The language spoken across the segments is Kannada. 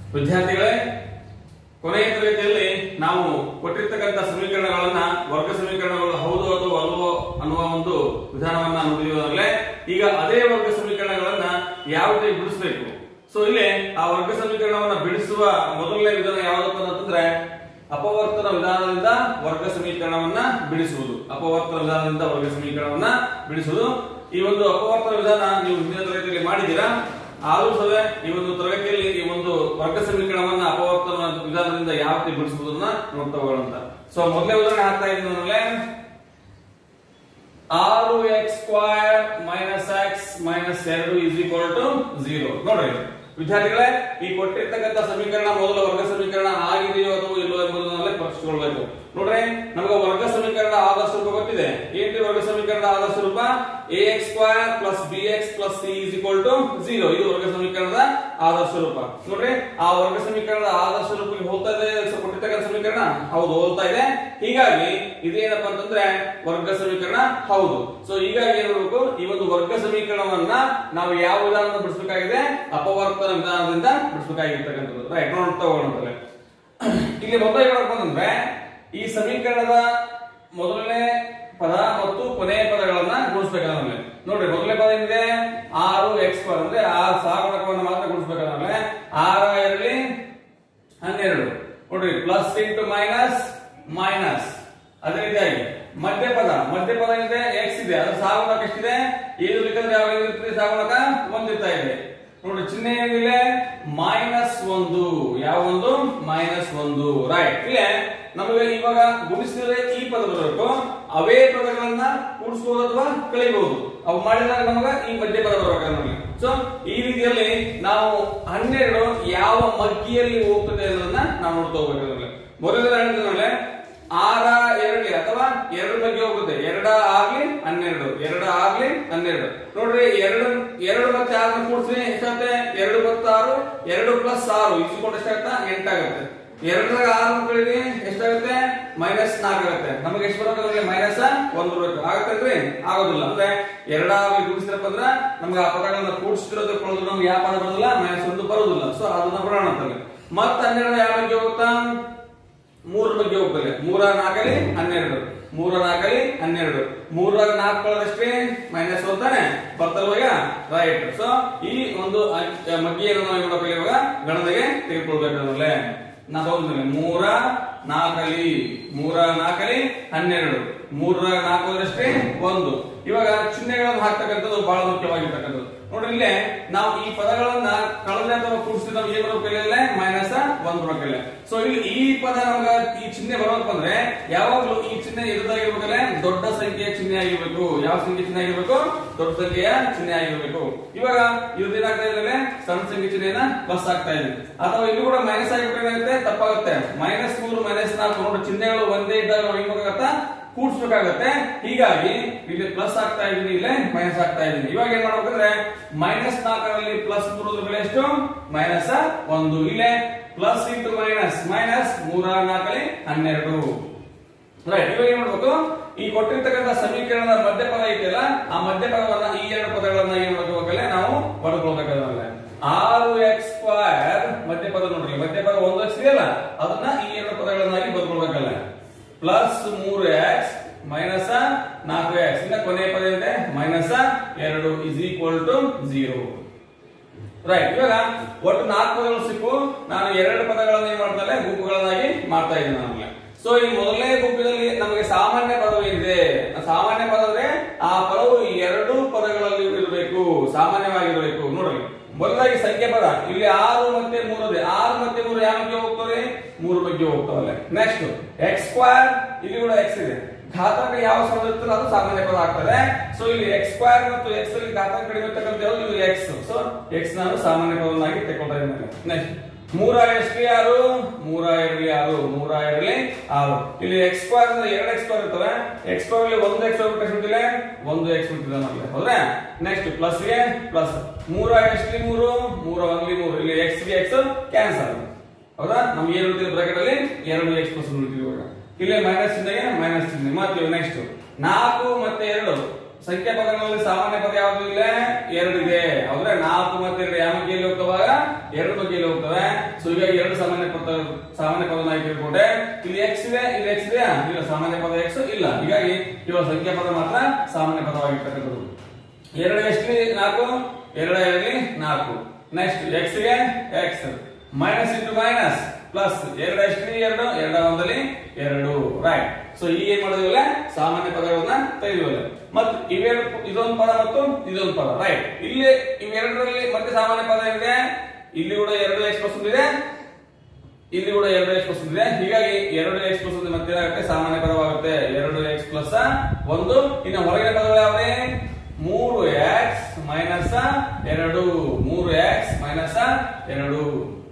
ವಿದ್ಯಾರ್ಥಿಗಳೇ ಕೊನೆಯ ತರಗತಿಯಲ್ಲಿ ನಾವು ಕೊಟ್ಟಿರ್ತಕ್ಕಂಥ ಸಮೀಕರಣಗಳನ್ನ ವರ್ಗ ಸಮೀಕರಣಗಳು ಹೌದು ಅಥವಾ ಅಲ್ವೋ ಅನ್ನುವ ಒಂದು ವಿಧಾನವನ್ನ ನೋಡಿದಾಗಲೇ ಈಗ ಅದೇ ವರ್ಗ ಸಮೀಕರಣಗಳನ್ನ ಯಾವ ರೀತಿ ಬಿಡಿಸಬೇಕು ಸೊ ಇಲ್ಲಿ ಆ ವರ್ಗ ಸಮೀಕರಣವನ್ನ ಬಿಡಿಸುವ ಮೊದಲನೇ ವಿಧಾನ ಯಾವ್ದಪ್ಪ ಅಂತಂದ್ರೆ ಅಪವರ್ತನ ವಿಧಾನದಿಂದ ವರ್ಗ ಸಮೀಕರಣವನ್ನ ಬಿಡಿಸುವುದು ಅಪವರ್ತನ ವಿಧಾನದಿಂದ ವರ್ಗ ಸಮೀಕರಣವನ್ನ ಬಿಡಿಸುವುದು ಈ ಒಂದು ಅಪವರ್ತನ ವಿಧಾನ ನೀವು ಹಿಂದಿನ ತರಗತಿಯಲ್ಲಿ ಮಾಡಿದ್ದೀರಾ ಆದರೂ ಸಹ ಈ ಒಂದು ತರಗತಿಯಲ್ಲಿ ಈ ಒಂದು ವರ್ಗ ಸಮೀಕರಣವನ್ನ ಅಪವರ್ತನ ವಿಧಾನದಿಂದ ಯಾವ ರೀತಿ ಬಿಡಿಸುವುದನ್ನ ನೋಡ್ತಾ ಹೋಗೋಣ ಸೊ ಮೊದಲೇ ಉದಾಹರಣೆ ಹಾಕ್ತಾ ಇದ್ದೀನಿ ಆರು x square minus x minus ಎರಡು ಇಸ್ ಈಕ್ವಲ್ ಟು ಜೀರೋ ನೋಡ್ರಿ ವಿದ್ಯಾರ್ಥಿಗಳೇ ಈ ಕೊಟ್ಟಿರ್ತಕ್ಕಂಥ ಸಮೀಕರಣ ಮೊದಲ ವರ್ಗ ಸಮೀಕರಣ ಆಗಿದೆಯೋ ಅಥವಾ ಇಲ್ಲೋ ಎಂಬುದನ್ನೆಲ್ಲ ಪರೀಕ್ಷಿಸಿಕೊಳ್ಬೇಕು ನೋಡ್ರಿ ನಮಗೆ ವರ್ಗ ಸಮೀಕರಣ ಆದರ್ಶ ರೂಪ ಗೊತ್ತಿದೆ ಏನ್ರಿ ವರ್ಗ ಸಮೀಕರಣ ಆದರ್ಶ ರೂಪ a x square plus b x plus c is equal to zero ಇದು ವರ್ಗ ಸಮೀಕರಣದ ಆದರ್ಶ ರೂಪ ನೋಡ್ರಿ ಆ ವರ್ಗ ಸಮೀಕರಣದ ಆದರ್ಶ ರೂಪಕ್ಕೆ ಹೋಗ್ತಾ ಇದೆ ಸ- ಕೊಟ್ಟಿರ್ತಕ್ಕಂಥ ಸಮೀಕರಣ ಹೌದು ಹೋಗ್ತಾ ಇದೆ ಹೀಗಾಗಿ ಇದೇನಪ್ಪ ಅಂತಂದ್ರೆ ವರ್ಗ ಸಮೀಕರಣ ಹೌದು ಸೊ ಹೀಗಾಗಿ ಏನ್ ಮಾಡ್ಬೇಕು ಈ ಒಂದು ವರ್ಗ ಸಮೀಕರಣವನ್ನ ನಾವು ಯಾವ ವಿಧಾನದಿಂದ ಬಿಡಿಸಬೇಕಾಗಿದೆ ಅಪವರ್ತನ ವಿಧಾನದಿಂದ ಬಿಡಿಸಬೇಕಾಗಿರ್ತಕ್ಕಂಥದ್ದು ರೈಟ್ ನೋಡ್ತಾ ಹೋಗೋಣ ಇಲ್ಲಿ ಮೊದಲು ಏನ್ ಮಾಡ್ಬೇಕು ಅಂತಂದ್ರೆ ಈ ಸಮೀಕರಣದ ಮೊದಲನೇ ಪದ ಮತ್ತು ಕೊನೆಯ ಪದಗಳನ್ನ ಗುಣಿಸ್ಬೇಕಾದ್ರೆ ನೋಡ್ರಿ ಮೊದಲನೇ ಪದ ಏನಿದೆ ಆರು ಎಕ್ಸ್ ಪದ ಅಂದ್ರೆ ಆ ಸಹಗುಣಕವನ್ನು ಮಾತ್ರ ಗುಣಿಸ್ಬೇಕಾದ್ರೆ ಆರ ಇರಲಿ ಹನ್ನೆರಡು ನೋಡ್ರಿ ಪ್ಲಸ್ ಇಂಟು ಮೈನಸ್ ಮೈನಸ್ ಅದೇ ರೀತಿಯಾಗಿ ಮಧ್ಯಪದ ಮಧ್ಯಪದ ಇದೆ ಎಕ್ಸ್ ಇದೆ ಅದು ಸಹಗುಣಕ ಎಷ್ಟಿದೆ ಏನು ಬೇಕಂದ್ರೆ ಯಾವಾಗ ಇರ್ತದೆ ಸಹಗುಣಕ ಒಂದಿರ್ತಾ ಇದೆ ನೋಡ್ರಿ ಚಿಹ್ನೆ ಏನಿದೆ ಮೈನಸ್ ಒಂದು ಯಾವ ಒಂದು ಮೈನಸ್ ಒಂದು ರೈಟ್ ಇಲ್ಲೇ ನಮಗೆ ಇವಾಗ ಗುಣಿಸಿದ್ರೆ ಈ ಪದ ಬರಬೇಕು ಅವೇ ಪದಗಳನ್ನ ಕೂಡಿಸಬಹುದು ಅಥವಾ ಕಳಿಬಹುದು ಅವು ಮಾಡಿದಾಗ ನಮಗ ಈ ಮಧ್ಯ ಪದ ಬರಬೇಕು ನಮಗೆ ಸೊ ಈ ರೀತಿಯಲ್ಲಿ ನಾವು ಹನ್ನೆರಡು ಯಾವ ಮಗ್ಗಿಯಲ್ಲಿ ಹೋಗ್ತದೆ ಅನ್ನೋದನ್ನ ನಾವು ನೋಡ್ತಾ ಹೋಗ್ಬೇಕು ಮೊದಲನೇ ಹೇಳಿದ್ರೆ ಆರ ಎರಡ್ಲಿ ಅಥವಾ ಎರಡು ಬಗ್ಗೆ ಹೋಗುತ್ತೆ ಎರಡ ಆಗ್ಲಿ ಹನ್ನೆರಡು ಎರಡ ಆಗ್ಲಿ ಹನ್ನೆರಡು ನೋಡ್ರಿ ಎರಡು ಎರಡು ಮತ್ತೆ ಆರನ್ನ ಕೂಡಿಸಿ ಎಷ್ಟಾಗುತ್ತೆ ಎರಡು ಮತ್ತು ಆರು ಎರಡು ಪ್ಲಸ್ ಆರು ಇಸ್ಕೊಂಡು ಎಷ್ಟಾಗುತ್ತಾ ಎಂಟಾಗುತ್ತೆ ಎರಡರಾಗ ಆರು ಕಳಿರಿ ಎಷ್ಟಾಗುತ್ತೆ ಮೈನಸ್ ನಾಲ್ಕು ಆಗುತ್ತೆ ನಮಗೆ ಎಷ್ಟು ಬರಬೇಕು ಮೈನಸ್ ಒಂದು ಬರಬೇಕು ಆಗತ್ತಲ್ರಿ ಆಗೋದಿಲ್ಲ ಅಂದ್ರೆ ಎರಡಾಗ್ಲಿ ಗುಣಿಸಿದ್ರಪ್ಪ ಅಂದ್ರೆ ನಮ್ಗೆ ಆ ಪದಗಳನ್ನ ಕೂಡಿಸಿರೋದ್ರ ಕೊಡೋದು ನಮ್ಗೆ ಯಾವ ಪದ ಬರೋದಿಲ್ಲ ಮೈನಸ್ ಒಂದು ಬರೋದಿಲ್ಲ ಸೊ ಅದನ್ನ ಬರೋಣ ಅಂತಲ್ಲಿ ಮತ್ತೆ ಹನ್ನೆರಡು ಯಾವ ಬಗ್ಗೆ ಹೋಗುತ್ತಾ ಮೂರ ಬಗ್ಗೆ ಹೋಗ್ತದೆ ಮೂರ ನಾಲ್ಕಲಿ ಹನ್ನೆರಡು ಮೂರ ನಾಲ್ಕಲಿ ಹನ್ನೆರಡು ಮೂರಾಗ ನಾಲ್ಕು ಕಳೆದಷ್ಟೇ ಮೈನಸ್ ಅಂತಾನೆ ಬರ್ತಲ್ವ ಈಗ ರೈಟ್ ಸೊ ಈ ಒಂದು ಅ- ಮಗ್ಗಿಯನ್ನು ನಾವು ಏನ್ ಮಾಡ್ಬೇಕು ಇವಾಗ ಗಣನೆಗೆ ತೆಗೆದುಕೊಳ್ಬೇಕಾದ್ರೆ ನಾ ತಗೊಂಡ್ರೆ ಮೂರ ನಾಲ್ಕಲಿ ಮೂರ ನಾಲ್ಕಲಿ ಹನ್ನೆರಡು ಮೂರ ನಾಲ್ಕು ಹೋದಷ್ಟೇ ಒಂದು ಇವಾಗ ಚಿಹ್ನೆಗಳನ್ನು ಹಾಕ್ತಕ್ಕಂಥದ್ದು ಬಹಳ ಮುಖ್ಯವಾಗಿರ್ತಕ್ಕಂಥದ್ದು ನೋಡ್ರಿ ಇಲ್ಲೇ ನಾವು ಈ ಪದಗಳನ್ನ ಕಳೆದ್ರೆ ಅಥವಾ ಕೂಡಿಸಿ ನಾವು ಏನ್ ಬರಬೇಕಿಲ್ಲ ಮೈನಸ್ ಒಂದ್ ಬರಬೇಕಿಲ್ಲ ಸೊ ಇಲ್ಲಿ ಈ ಪದ ನಮ್ಗ ಈ ಚಿಹ್ನೆ ಬರ್ಬೇಕು ಅಂದ್ರೆ ಯಾವಾಗ್ಲೂ ಈ ಚಿಹ್ನೆ ಎದುರಾಗಿರ್ಬೇಕಂದ್ರೆ ದೊಡ್ಡ ಸಂಖ್ಯೆಯ ಚಿಹ್ನೆ ಆಗಿರ್ಬೇಕು ಯಾವ ಸಂಖ್ಯೆ ಚಿಹ್ನೆ ಆಗಿರ್ಬೇಕು ದೊಡ್ಡ ಸಂಖ್ಯೆಯ ಚಿಹ್ನೆ ಆಗಿರ್ಬೇಕು ಇವಾಗ ಇದು ಏನಾಗ್ತಾ ಇದೆ ಸಣ್ಣ ಸಂಖ್ಯೆ ಚಿಹ್ನೆನ ಪ್ಲಸ್ ಆಗ್ತಾ ಇದೆ ಅಥವಾ ಇಲ್ಲಿ ಕೂಡ ಮೈನಸ್ ಆಗಿಬಿಟ್ರೆ ತಪ್ಪಾಗುತ್ತೆ ಮೈನಸ್ ಮೂರು ಮೈನಸ್ ನಾಲ್ಕು ನೋಡಿ ಚಿಹ್ನೆಗಳು ಒಂದೇ ಇದ್ದಾಗ ನಾವು ಏನ್ ಮಾಡ್ಬೇಕಾಗತ್ತಾ ಕೂಡ್ಸ್ಬೇಕಾಗತ್ತೆ ಹೀಗಾಗಿ ಇಲ್ಲಿ ಪ್ಲಸ್ ಆಗ್ತಾ ಇದೀನಿ ಇಲ್ಲೇ ಮೈನಸ್ ಆಗ್ತಾ ಇದೀನಿ ಇವಾಗ ಏನ್ ಮಾಡ್ಬೇಕಂದ್ರೆ ಮೈನಸ್ ನಾಲ್ಕರಲ್ಲಿ ಪ್ಲಸ್ ಮೂರದ್ರ ಬೆಲೆ ಎಷ್ಟು ಮೈನಸ್ ಒಂದು ಇಲ್ಲೇ ಪ್ಲಸ್ ಇಂಟು ಮೈನಸ್ ಮೈನಸ್ ಮೂರ ನಾಲ್ಕಲ್ಲಿ ಹನ್ನೆರಡು ರೈಟ್ ಇವಾಗ ಏನ್ ಮಾಡ್ಬೇಕು ಈ ಕೊಟ್ಟಿರ್ತಕ್ಕಂಥ ಸಮೀಕರಣದ ಮಧ್ಯಪದ ಇದೆಯಲ್ಲ ಆ ಮಧ್ಯಪದವನ್ನ ಈ ಎರಡು ಪದಗಳನ್ನ ಏನ್ ಮಾಡ್ಕೋಬೇಕಲ್ಲ ನಾವು ಪಡ್ಕೊಳ್ಬೇಕಾದ್ರೆ ಆರು ಎಕ್ಸ್ ಸ್ಕ್ವೈರ್ ಮಧ್ಯಪದ ನೋಡ್ರಿ ಮಧ್ಯಪದ ಒಂದು ಎಕ್ಸ್ ಇದೆಯಲ್ಲ ಅದನ್ನ ಈ ಎರಡು ಪದಗಳನ್ನಾಗಿ ಬದ್ಕೊಳ್ಬೇಕಲ್ಲ ಪ್ಲಸ್ ಮೂರು ಎಕ್ಸ್ ಮೈನಸ್ ನಾಲ್ಕು ಎಕ್ಸ್ ಇನ್ನ ಕೊನೆಯ ಪದ ಇದೆ ಮೈನಸ್ ಎರಡು is equal to zero right ಇವಾಗ ಒಟ್ಟು ನಾಲ್ಕು ಪದಗಳು ಸಿಕ್ಕು ನಾನು ಎರಡು ಪದಗಳನ್ನ ಏನ್ ಮಾಡ್ತಾ ಗುಂಪುಗಳನ್ನಾಗಿ ಮಾಡ್ತಾ ಇದ್ದೀನಿ ನನಗೆ ಸೊ ಈ ಮೊದಲನೇ ಗುಂಪಿನಲ್ಲಿ ನಮಗೆ ಸಾಮಾನ್ಯ ಪದವು ಏನಿದೆ ಆ ಸಾಮಾನ್ಯ ಪದ ಅಂದ್ರೆ ಆ ಪದವು ಎರಡು ಪದಗಳಲ್ಲಿ ಇರಬೇಕು ಸಾಮಾನ್ಯವಾಗಿರಬೇಕು ನೋಡ್ರಿ ಮೊದಲಾಗಿ ಸಂಖ್ಯೆ ಪದ ಇಲ್ಲಿ ಆರು ಮತ್ತೆ ಮೂರು ಇದೆ ಆರು ಮತ್ತೆ ಮೂರು ಯಾವ ಬಗ್ಗೆ ಹೋಗ್ತವೆ ಮೂರು ಬಗ್ಗೆ ಹೋಗ್ತಾವಲ್ಲ ನೆಕ್ಸ್ಟ್ ಎಕ್ಸ್ ಸ್ಕ್ವೇರ್ ಇಲ್ಲಿ ಕೂಡ ಎಕ್ಸ್ ಇದೆ ಘಾತಾಂಕ ಯಾವ ಸಮ ಇರ್ತದೆ ಅದು ಸಾಮಾನ್ಯ ಪದ ಆಗ್ತದೆ ಸೊ ಇಲ್ಲಿ ಎಕ್ಸ್ ಸ್ಕ್ವೇರ್ ಮತ್ತು ಎಕ್ಸ್ ಅಲ್ಲಿ ಘಾತಾಂಕ ಕಡಿಮೆ ಇರ್ತಕ್ಕಂಥ ಯಾವುದು ಇದು ಎಕ್ಸ್ ಸೊ ಎಕ್ಸ್ ನಾನು ಸಾಮಾನ್ಯ ಪದವನ್ನಾಗಿ ತಗೊಳ್ತಾ ಇದ್ದೇನೆ ನೆಕ್ಸ್ಟ್ ಮೂರ ಎಷ್ಟ್ರಿ ಆರು ಮೂರ ಎರಡ್ಲಿ ಆರು ಮೂರ ಎರಡ್ಲಿ ಆರು ಇಲ್ಲಿ ಎಕ್ಸ್ ಸ್ಕ್ವೇರ್ ಅಂದ್ರೆ ಎರಡು ಎಕ್ಸ್ ಸ್ಕ್ವೇರ್ ಇರ್ತವೆ ಎಕ್ಸ್ ಸ್ಕ್ವೇರ್ ಅಲ್ಲಿ ಒಂದು ಎಕ್ಸ್ ಹೋಗ್ಬಿಟ್ಟು ಎಷ್ಟು ಬಿಟ್ಟಿಲ್ಲ ಒಂದು ಎಕ್ಸ್ ಬಿಟ್ಟಿದೆ ನಮಗೆ ಹೌದಾ ನೆಕ್ಸ್ಟ್ ಪ್ಲಸ್ ಗೆ ಪ್ಲಸ್ ಮೂರ ಎಷ್ಟ್ಲಿ ಮೂರು ಮೂರ ಒಂದ್ಲಿ ಮೂರು ಇಲ್ಲಿ ಎಕ್ಸ್ ಗೆ ಎಕ್ಸ್ ಕ್ಯಾನ್ಸಲ್ ಹೌದಾ ನಮ್ಗೆ ಏನು ಉಳಿದಿದೆ ಬ್ರಾಕೆಟ್ ಅಲ್ಲಿ ಎರಡು ಎಕ್ಸ್ ಪ್ಲಸ್ ಉಳಿದಿದೆ ಇವಾಗ ಇಲ್ಲಿ ಮೈನಸ್ ಚಿಹ್ನೆಗೆ ಮೈನಸ್ ಚಿಹ್ನೆ ಮತ್ತೆ ನೆಕ್ಸ್ಟ್ ನಾಲ್ಕು ಮತ್ತೆ ಎರಡು ಸಂಖ್ಯಾ ಪದಗಳಲ್ಲಿ ಸಾಮಾನ್ಯ ಪದ ಯಾವುದು ಇಲ್ಲ ಎರಡು ಇದೆ ಹೌದ್ರೆ ನಾಲ್ಕು ಮತ್ತೆ ಎರಡು ಯಾವ ಬಗ್ಗೆಯಲ್ಲಿ ಹೋಗ್ತವಾಗ ಎರಡು ಬಗ್ಗೆಯಲ್ಲಿ ಹೋಗ್ತವೆ ಸೊ ಈಗ ಇಲ್ಲಿರುವ ಸಂಖ್ಯಾ ಪದ ಮಾತ್ರ ಸಾಮಾನ್ಯ ಪದವಾಗಿರ್ತಕ್ಕಂಥದ್ದು ಎರಡು ಎಷ್ಟು ನಾಲ್ಕು ಎರಡು ಎರಡಲಿ ನಾಲ್ಕು ನೆಕ್ಸ್ಟ್ ಎಕ್ಸ್ ಗೆ x minus into minus plus ಎರಡು ಎಷ್ಟು ಎರಡು ಎರಡ ಒಂದಲ್ಲಿ ಎರಡು ರೈಟ್ ಸೊ ಈಗ ಏನ್ ಮಾಡಿದ್ವಲ್ಲ ಸಾಮಾನ್ಯ ಪದಗಳನ್ನ ತೆಗೆದಿವಲ್ಲ ಮತ್ತು ಇವೆರಡು ಇದೊಂದು ಪದ ಮತ್ತು ಇದೊಂದು ಪದ ರೈಟ್ ಇಲ್ಲಿ ಇವೆರಡರಲ್ಲಿ ಮತ್ತೆ ಸಾಮಾನ್ಯ ಪದ ಇದೆ ಇಲ್ಲಿ ಕೂಡ ಎರಡು ಎಕ್ಸ್ ಪ್ಲಸ್ ಇದೆ ಇಲ್ಲಿ ಕೂಡ ಎರಡು ಎಕ್ಸ್ ಪ್ಲಸ್ ಇದೆ ಹೀಗಾಗಿ ಎರಡು ಎಕ್ಸ್ ಪ್ಲಸ್ ಒಂದು ಮತ್ತೆ ಏನಾಗುತ್ತೆ ಸಾಮಾನ್ಯ ಪದವಾಗುತ್ತೆ ಎರಡು ಎಕ್ಸ್ ಪ್ಲಸ್ ಒಂದು ಇನ್ನು ಹೊರಗಿನ ಪದಗಳು ಯಾವ್ದೇ ಮೂರು ಎಕ್ಸ್ ಮೈನಸ್ ಎರಡು ಮೂರು ಎಕ್ಸ್ ಮೈನಸ್ ಎರಡು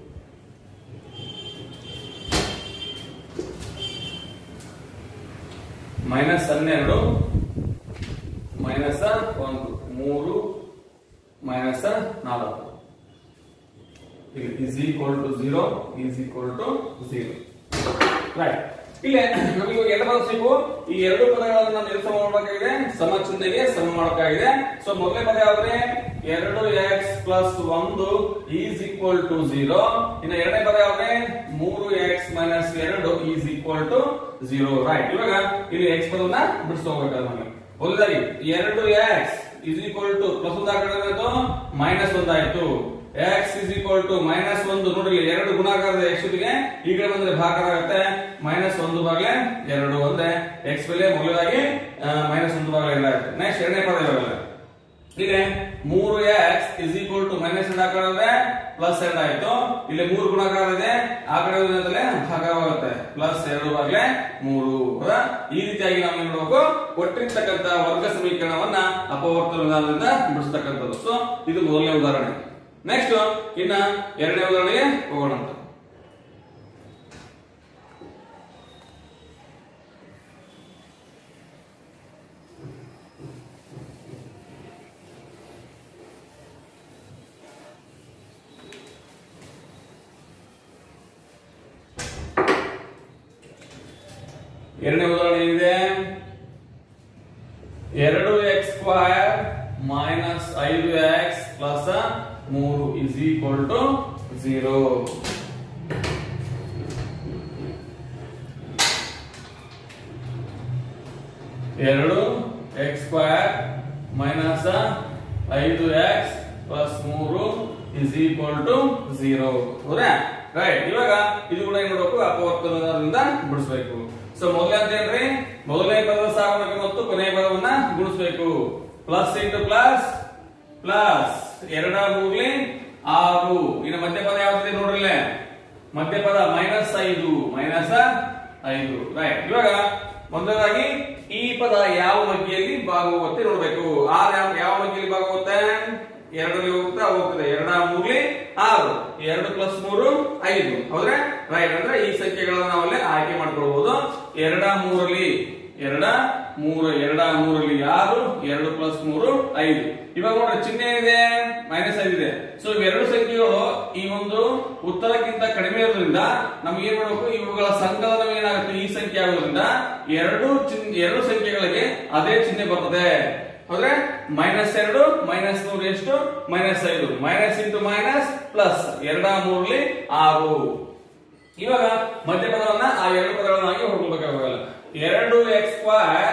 ಮೈನಸ್ ಹನ್ನೆರಡು ಮೈನಸ್ ಒಂದು ಮೂರು ಮೈನಸ್ ನಾಲ್ಕು is equal to 0 is equal to 0 right ಇಲ್ಲಿ ನಮಗೆ ಎರಡು ಪದ ಸಿಕ್ಕು ಈ ಎರಡು ಪದಗಳನ್ನು ನಾವು ನಿರಸನ ಮಾಡಬೇಕಾಗಿದೆ ಸಮ ಚಿಹ್ನೆಗೆ ಸಮ ಮಾಡಬೇಕಾಗಿದೆ ಸೊ ಮೊದಲನೇ ಪದ ಯಾವ್ದ್ರೆ ಎರಡು ಎಕ್ಸ್ ಪ್ಲಸ್ ಒಂದು ಈಸ್ ಈಕ್ವಲ್ ಟು ಜೀರೋ ಇನ್ನು ಎರಡನೇ ಪದ ಯಾವ್ದ್ರೆ ಮೂರು ಎಕ್ಸ್ ಮೈನಸ್ ಎರಡು is equal to zero right ಇವಾಗ ಇಲ್ಲಿ ಎಕ್ಸ್ ಪದವನ್ನ ಬಿಡಿಸ್ಕೋಬೇಕಾದ್ರೆ ನಮಗೆ ಮೊದಲಾಗಿ ಎರಡು x is equal to plus ಒಂದು ಹಾಕಿದ್ರೆ ಮೈನಸ್ ಒಂದಾಯ್ತು x is equal to minus ಒಂದು ನೋಡ್ರಿ ಇಲ್ಲಿ ಎರಡು ಗುಣಾಕಾರದ ಎಕ್ಸ್ ಜೊತೆಗೆ ಈ ಕಡೆ ಬಂದ್ರೆ ಭಾಗ ಆಗುತ್ತೆ ಮೈನಸ್ ಒಂದು ಬಾಗ್ಲೆ ಎರಡು ಒಂದೇ ಎಕ್ಸ್ ಬೆಲೆ ಮೊದಲಾಗಿ ಮೈನಸ್ ಒಂದು ಬಾಗ್ಲೆ ಎರಡು ಆಗುತ್ತೆ ನೆಕ್ಸ್ಟ್ ಎರಡನೇ ಪದ ಇವಾಗಲ್ಲ ಇಲ್ಲಿ ಮೂರು x is equal to minus ಎರಡು ಹಾಕಿದ್ರೆ ಪ್ಲಸ್ ಎರಡು ಆಯ್ತು ಇಲ್ಲಿ ಮೂರು ಗುಣಾಕಾರ ಇದೆ ಆ ಕಡೆ ಒಂದರಲ್ಲಿ ಭಾಗವಾಗುತ್ತೆ ಪ್ಲಸ್ ಎರಡು ಬಾಗ್ಲೆ ಮೂರು ಹೌದಾ ಈ ರೀತಿಯಾಗಿ ನಾವು ಏನ್ ಮಾಡಬೇಕು ಕೊಟ್ಟಿರ್ತಕ್ಕಂತ ವರ್ಗ ಸಮೀಕರಣವನ್ನ ಅಪವರ್ತನ ವಿಧಾನದಿಂದ ಬಿಡಿಸ್ತಕ್ಕಂಥದ್ದು ಸೊ ಇದು ಮೊದಲನೇ ಉದಾಹರಣೆ ನೆಕ್ಸ್ಟ್ ಇನ್ನ ಎರಡನೇ ಉದಾಹರಣೆಗೆ ಹೋಗೋಣ ಅಂತ ಎರಡನೇ ಉದಾಹರಣೆ ಇದೆ ಎರಡು ಎಕ್ಸ್ ಸ್ಕ್ವಯರ್ ಮೈನಸ್ ಐದು ಎಕ್ಸ್ ಪ್ಲಸ್ ಮೂರು ಇಸ್ ಈಕ್ವಲ್ ಟು ಝೀರೋ ಎರಡು ಎಕ್ಸ್ ಸ್ಕ್ವಯರ್ ಮೈನಸ್ ಐದು ಎಕ್ಸ್ ಪ್ಲಸ್ ಮೂರು ಇಸ್ ಈಕ್ವಲ್ ಟು ಝೀರೋ ಹೌದಾ ರೈಟ್ ಇವಾಗ ಇದು ಕೂಡ ಏನ್ ಮಾಡಬೇಕು ಅಪವರ್ತನದಿಂದ ಬಿಡಿಸ್ಬೇಕು ಸೊ ಮೊದಲೇ ಅಂತ ಏನ್ರಿ ಮೊದಲನೇ ಪದದ ಸಾಗುಣಿಕೆ ಮತ್ತು ಕೊನೆಯ ಪದವನ್ನ ಗುಣಿಸ್ಬೇಕು ಪ್ಲಸ್ ಇಂಟು ಪ್ಲಸ್ ಪ್ಲಸ್ ಎರಡ ಮೂರ್ಲಿ ಆರು ಇನ್ನು ಮಧ್ಯ ಪದ ಯಾವ್ದಿದೆ ನೋಡ್ರಿ ಇಲ್ಲೇ. ಮಧ್ಯ ಪದ ಮೈನಸ್ ಐದು ಮೈನಸ್ ಐದು ರೈಟ್ ಇವಾಗ ಮೊದಲದಾಗಿ ಈ ಪದ ಯಾವ ಮಗ್ಗಿಯಲ್ಲಿ ಭಾಗವತ್ತೆ ನೋಡ್ಬೇಕು ಆರ್ ಯಾವ ಯಾವ ಮಗ್ಗಿಯಲ್ಲಿ ಭಾಗವತ್ತೆ ಎರಡರಲ್ಲಿ ಹೋಗ್ತಾ ಹೋಗ್ತದೆ ಎರಡ ಮೂರ್ಲಿ ಆರು ಎರಡು ಪ್ಲಸ್ ಮೂರು ಐದು ಹೌದ್ರೆ ರೈಟ್ ಅಂದ್ರೆ ಈ ಸಂಖ್ಯೆಗಳನ್ನ ನಾವಲ್ಲಿ ಆಯ್ಕೆ ಮಾಡ್ಕೊಳ್ಬಹುದು ಎರಡ ಮೂರಲ್ಲಿ ಎರಡ ಮೂರು ಎರಡ ಮೂರಲ್ಲಿ ಆರು ಎರಡು ಪ್ಲಸ್ ಮೂರು ಐದು ಇವಾಗ ನೋಡ್ರಿ ಚಿಹ್ನೆ ಇದೆ ಮೈನಸ್ ಐದು ಇದೆ ಸೊ ಇವೆರಡು ಸಂಖ್ಯೆಗಳು ಈ ಒಂದು ಉತ್ತರಕ್ಕಿಂತ ಕಡಿಮೆ ಇರೋದ್ರಿಂದ ನಮ್ಗೆ ಏನ್ ಮಾಡ್ಬೇಕು ಇವುಗಳ ಸಂಕಲನ ಏನಾಗುತ್ತೆ ಈ ಸಂಖ್ಯೆ ಆಗೋದ್ರಿಂದ ಎರಡು ಚಿಹ್ನೆ ಎರಡು ಸಂಖ್ಯೆಗಳಿಗೆ ಅದೇ ಚಿಹ್ನೆ ಬರ್ತದೆ ಹೌದ್ರೆ ಮೈನಸ್ ಎರಡು ಮೈನಸ್ ಮೂರು ಎಷ್ಟು ಮೈನಸ್ ಐದು ಮೈನಸ್ ಇಂಟು ಮೈನಸ್ ಪ್ಲಸ್ ಎರಡ ಮೂರ್ಲಿ ಆರು ಇವಾಗ ಮಧ್ಯ ಪದವನ್ನ ಆ ಎರಡು ಪದಗಳನ್ನಾಗಿ ಹೊಡ್ಕೊಳ್ಬೇಕಾಗಲ್ಲ ಎರಡು ಎಕ್ಸ್ ಸ್ಕ್ವಯರ್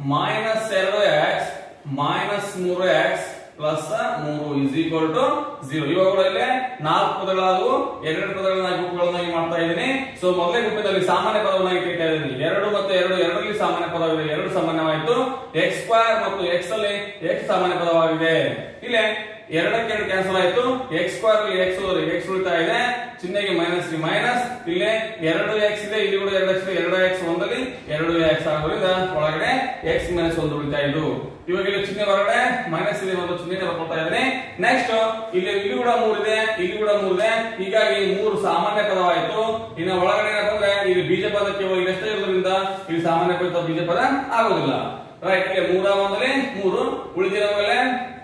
ಮೈನಸ್ ಎರಡು ಎಕ್ಸ್ ಮೈನಸ್ ಮೂರು ಎಕ್ಸ್ ಪ್ಲಸ್ ಮೂರು ಇಸ್ ಈಕ್ವಲ್ ಟು ಜೀರೋ ಇವಾಗಲೇ ನಾಲ್ಕು ಪದಗಳಾದವು ಎರಡು ಪದಗಳನ್ನಾಗಿ ಗುಂಪುಗಳನ್ನಾಗಿ ಮಾಡ್ತಾ ಇದ್ದೀನಿ ಸೊ ಮೊದಲನೇ ಗುಂಪಿನಲ್ಲಿ ಸಾಮಾನ್ಯ ಪದವನ್ನಾಗಿ ತೆಗಿತಾ ಇದ್ದೀನಿ ಎರಡು ಮತ್ತು ಎರಡು ಎರಡರಲ್ಲಿ ಸಾಮಾನ್ಯ ಪದವಿದೆ ಎರಡು ಸಾಮಾನ್ಯವಾಯಿತು ಎಕ್ಸ್ ಸ್ಕ್ವಯರ್ ಮತ್ತು ಎಕ್ಸ್ ಅಲ್ಲಿ ಎಕ್ಸ್ ಸಾಮಾನ್ಯ ಪದವಾಗಿದೆ ಇಲ್ಲೇ ಎರಡಕ್ಕೆ ಎರಡು ಕ್ಯಾನ್ಸಲ್ ಆಯ್ತು ಎಕ್ಸ್ ಸ್ಕ್ವೇರ್ ಅಲ್ಲಿ ಎಕ್ಸ್ ಎಕ್ಸ್ ಉಳಿತಾ ಇದೆ ಚಿಹ್ನೆಗೆ ಮೈನಸ್ ಮೈನಸ್ ಇಲ್ಲಿ ಎರಡು ಎಕ್ಸ್ ಇದೆ ಇಲ್ಲಿ ಕೂಡ ಎರಡು ಎಕ್ಸ್ ಎರಡು ಎಕ್ಸ್ ಒಂದಲ್ಲಿ ಎರಡು ಎಕ್ಸ್ ಆಗೋದ್ರಿಂದ ಒಳಗಡೆ ಎಕ್ಸ್ ಮೈನಸ್ ಒಂದು ಉಳಿತಾ ಇದ್ದು ಇವಾಗ ಇಲ್ಲಿ ಚಿಹ್ನೆ ಹೊರಗಡೆ ಮೈನಸ್ ಇದೆ ಒಂದು ಚಿಹ್ನೆ ಬರ್ಕೊಳ್ತಾ ಇದ್ದೀನಿ ನೆಕ್ಸ್ಟ್ ಇಲ್ಲಿ ಇಲ್ಲಿ ಕೂಡ ಮೂರಿದೆ ಇಲ್ಲಿ ಕೂಡ ಮೂರಿದೆ ಹೀಗಾಗಿ ಮೂರು ಸಾಮಾನ್ಯ ಪದವಾಯಿತು ಇನ್ನು ಒಳಗಡೆ ಏನಪ್ಪ ಅಂದ್ರೆ ಇಲ್ಲಿ ಬೀಜ ಪದಕ್ಕೆ ಹೋಗಿ ಎಷ್ಟೇ ಇರೋದ್ರಿಂದ ಇಲ್ಲಿ ಸಾಮಾನ್ಯ ಪದ ಬೀಜ ಪದ ಆಗೋದಿಲ್ಲ ರೈಟ್ ಇಲ್ಲಿ ಮೂರ ಒಂದಲ್ಲಿ ಮೂರು ಉಳಿದಿರೋ ಮೇಲೆ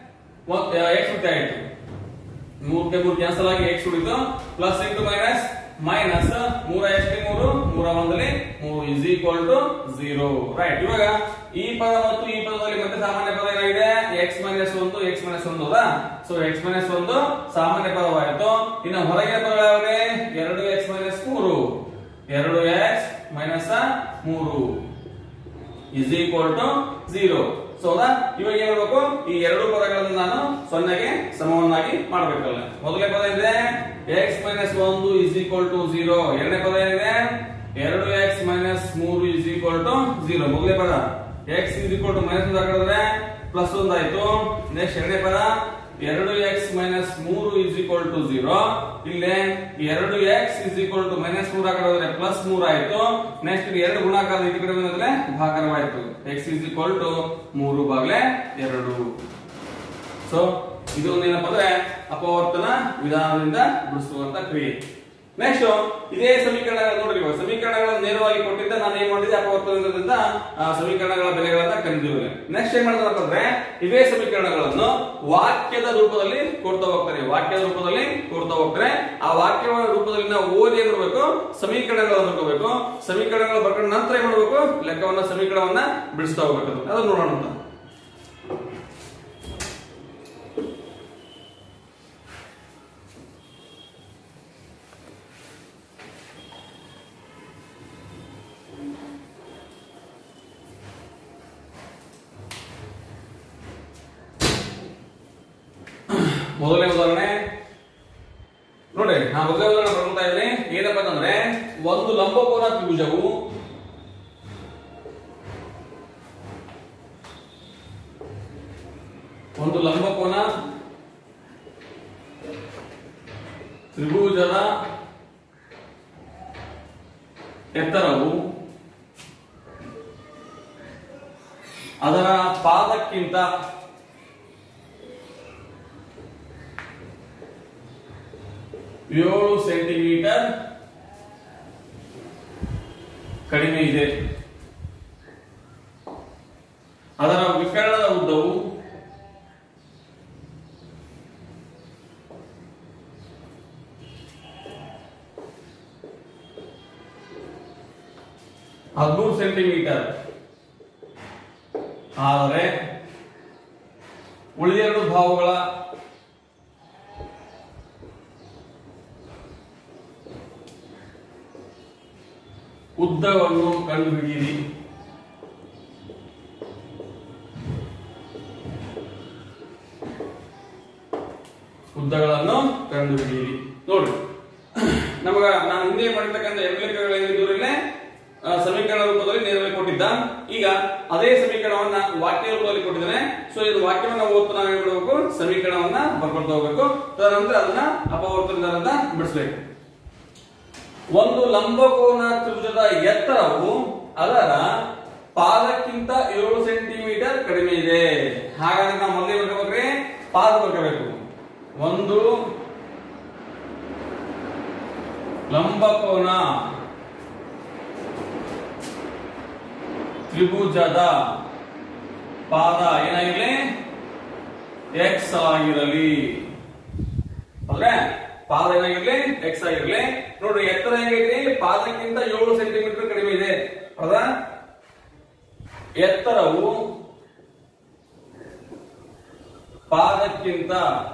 ಎಕ್ಸ್ ಉಳಿತಾಯ ಆಯ್ತು ಮೂರಕ್ಕೆ ಮೂರು ಕ್ಯಾನ್ಸಲ್ ಆಗಿ ಎಕ್ಸ್ ಉಳಿತು ಪ್ಲಸ್ ಇಂಟು ಮೈನಸ್ ಮೈನಸ್ ಮೂರ ಎಷ್ಟು ಮೂರು ಮೂರ ಒಂದಲ್ಲಿ ಮೂರು is equal to zero right ಇವಾಗ ಈ ಪದ ಮತ್ತು ಈ ಪದದಲ್ಲಿ ಮತ್ತೆ ಸಾಮಾನ್ಯ ಪದ ಏನಾಗಿದೆ ಎಕ್ಸ್ ಮೈನಸ್ ಒಂದು ಎಕ್ಸ್ ಮೈನಸ್ ಒಂದು ಹೌದಾ ಸೊ ಎಕ್ಸ್ ಮೈನಸ್ ಒಂದು ಸಾಮಾನ್ಯ ಪದವಾಯಿತು ಇನ್ನು ಹೊರಗಿನ ಪದಗಳು ಯಾವ್ರೆ ಎರಡು ಎಕ್ಸ್ ಮೈನಸ್ ಮೂರು ಎರಡು ಎಕ್ಸ್ ಮೈನಸ್ ಮೂರು is equal to zero so ಹೌದಾ ಇವಾಗ ಏನ್ ಮಾಡ್ಬೇಕು ಈ ಎರಡು ಪದಗಳನ್ನು ನಾನು ಸೊನ್ನೆಗೆ ಸಮವನ್ನಾಗಿ ಮಾಡ್ಬೇಕಲ್ಲ ಮೊದಲನೇ ಪದ ಇದೆ ಎಕ್ಸ್ ಮೈನಸ್ ಒಂದು ಇಸ್ ಈಕ್ವಲ್ ಟು ಝೀರೋ ಎರಡನೇ ಪದ ಏನಿದೆ ಎರಡು ಎಕ್ಸ್ ಮೈನಸ್ ಮೂರು ಇಸ್ ಈಕ್ವಲ್ ಟು ಝೀರೋ ಮೊದಲನೇ ಪದ x is equal to minus ಒಂದು ಹಾಕಿದ್ರೆ ಪ್ಲಸ್ ಒಂದು ಆಯ್ತು ನೆಕ್ಸ್ಟ್ ಎರಡನೇ ಪದ ಎರಡು ಎಕ್ಸ್ ಮೈನಸ್ ಮೂರು ಇಸ್ ಈಕ್ವಲ್ ಟು ಝೀರೋ ಇಲ್ಲೇ ಎರಡು x is equal to minus ಮೂರು ಹಾಕಿದ್ರೆ ಪ್ಲಸ್ ಮೂರು ಆಯ್ತು ನೆಕ್ಸ್ಟ್ ಎರಡು ಗುಣಾಕಾರ ಈ ಕಡೆ ಬಂದ್ರೆ ಭಾಗರವಾಯ್ತು ಎಕ್ಸ್ ಇಸ್ ಈಕ್ವಲ್ ಟು ಮೂರು ಬಾಗ್ಲೆ ಎರಡು ಸೊ ಇದು ಒಂದು ಏನಪ್ಪ ಅಂದ್ರೆ ಅಪವರ್ತನ ವಿಧಾನದಿಂದ ಬಿಡಿಸುವಂತ ಕ್ರಿಯೆ ನೆಕ್ಸ್ಟ್ ಇದೇ ಸಮೀಕರಣಗಳ ನೋಡ್ರಿ ಇವಾಗ ಸಮೀಕರಣಗಳನ್ನು ನೇರವಾಗಿ ಕೊಟ್ಟಿದ್ದ ನಾನು ಏನ್ ಮಾಡಿದೆ ಅಪವರ್ತನದಿಂದ ಆ ಸಮೀಕರಣಗಳ ಬೆಲೆಗಳನ್ನ ಕಂಡಿದ್ದೇವೆ ನೆಕ್ಸ್ಟ್ ಏನ್ ಮಾಡ್ತಾರಪ್ಪ ಅಂದ್ರೆ ಇವೇ ಸಮೀಕರಣಗಳನ್ನು ವಾಕ್ಯದ ರೂಪದಲ್ಲಿ ಕೊಡ್ತಾ ಹೋಗ್ತಾರೆ ವಾಕ್ಯದ ರೂಪದಲ್ಲಿ ಕೊಡ್ತಾ ಹೋಗ್ತಾರೆ ಆ ವಾಕ್ಯದ ರೂಪದಲ್ಲಿ ನಾವು ಓದಿ ಏನ್ ಮಾಡ್ಬೇಕು ಸಮೀಕರಣಗಳನ್ನು ಬರ್ಕೋಬೇಕು ಸಮೀಕರಣಗಳು ಬರ್ಕೊಂಡ ನಂತರ ಏನ್ ಮಾಡ್ಬೇಕು ಲೆಕ್ಕವನ್ನ ಸಮೀಕರಣವನ್ನ ಬಿಡಿಸ್ತಾ ಹೋಗ್ಬೇಕು ಅದನ್ನ ನೋಡೋಣ ಅಂತ ಮೊದಲನೇ ಉದಾಹರಣೆ ನೋಡಿ ನಾ ಮೊದಲನೇ ಉದಾಹರಣೆ ಬರ್ಕೊಳ್ತಾ ಇದ್ದೀನಿ ಏನಪ್ಪ ಅಂತಂದ್ರೆ ಒಂದು ಲಂಬಕೋನ ತ್ರಿಭುಜವು ಒಂದು ಲಂಬಕೋನ ತ್ರಿಭುಜದ ಎತ್ತರವು ಅದರ ಪಾದಕ್ಕಿಂತ ಏಳು ಸೆಂಟಿಮೀಟರ್ ಕಡಿಮೆ ಇದೆ ಅದರ ವಿಕರಣದ ಉದ್ದವು ಹದಿಮೂರು ಸೆಂಟಿಮೀಟರ್ ಆದರೆ ಉಳಿದೆರಡು ಭಾವಗಳ ಉದ್ದವನ್ನು ಕಂಡುಹಿಡಿಯಿರಿ ಉದ್ದಗಳನ್ನು ಕಂಡುಹಿಡಿಯಿರಿ ನೋಡ್ರಿ ನಮಗ ನಾನು ಹಿಂದೆ ಮಾಡಿರ್ತಕ್ಕಂಥ ಎರಡು ಲೆಕ್ಕಗಳು ಏನಿದ್ರು ಇಲ್ಲೇ ಆ, ಸಮೀಕರಣ ರೂಪದಲ್ಲಿ ನೇರವಾಗಿ ಕೊಟ್ಟಿದ್ದ ಈಗ ಅದೇ ಸಮೀಕರಣವನ್ನ ವಾಕ್ಯ ರೂಪದಲ್ಲಿ ಕೊಟ್ಟಿದ್ದಾನೆ ಸೊ ಇದು ವಾಕ್ಯವನ್ನ ಓದ್ತಾ ನಾವು ಏನ್ ಮಾಡಬೇಕು ಸಮೀಕರಣವನ್ನ ಬರ್ಕೊಳ್ತಾ ಹೋಗ್ಬೇಕು ತದನಂತರ ಅದನ್ನ ಅಪವರ್ತನದಿಂದ ಬಿಡಿಸ್ಬೇಕು ಒಂದು ಲಂಬಕೋನ ತ್ರಿಭುಜದ ಎತ್ತರವು ಅದರ ಪಾದಕ್ಕಿಂತ ಏಳು ಸೆಂಟಿಮೀಟರ್ ಕಡಿಮೆ ಇದೆ ಹಾಗಾದ್ರೆ ನಾವು ಮೊದಲೇ ಬರ್ಕೋಬೇಕ್ರಿ ಪಾದ ಬರ್ಕೋಬೇಕು ಒಂದು ಲಂಬಕೋನ ತ್ರಿಭುಜದ ಪಾದ ಏನಾಗಿರ್ಲಿ ಎಕ್ಸ್ ಆಗಿರಲಿ ಅಂದ್ರೆ ಪಾದ ಏನಾಗಿರ್ಲಿ ಎಕ್ಸ್ ಆಗಿರ್ಲಿ ನೋಡ್ರಿ ಎತ್ತರ ಹೆಂಗೈತಿ ಪಾದಕ್ಕಿಂತ ಏಳು ಸೆಂಟಿಮೀಟರ್ ಕಡಿಮೆ ಇದೆ ಹೌದಾ ಎತ್ತರವು ಪಾದಕ್ಕಿಂತ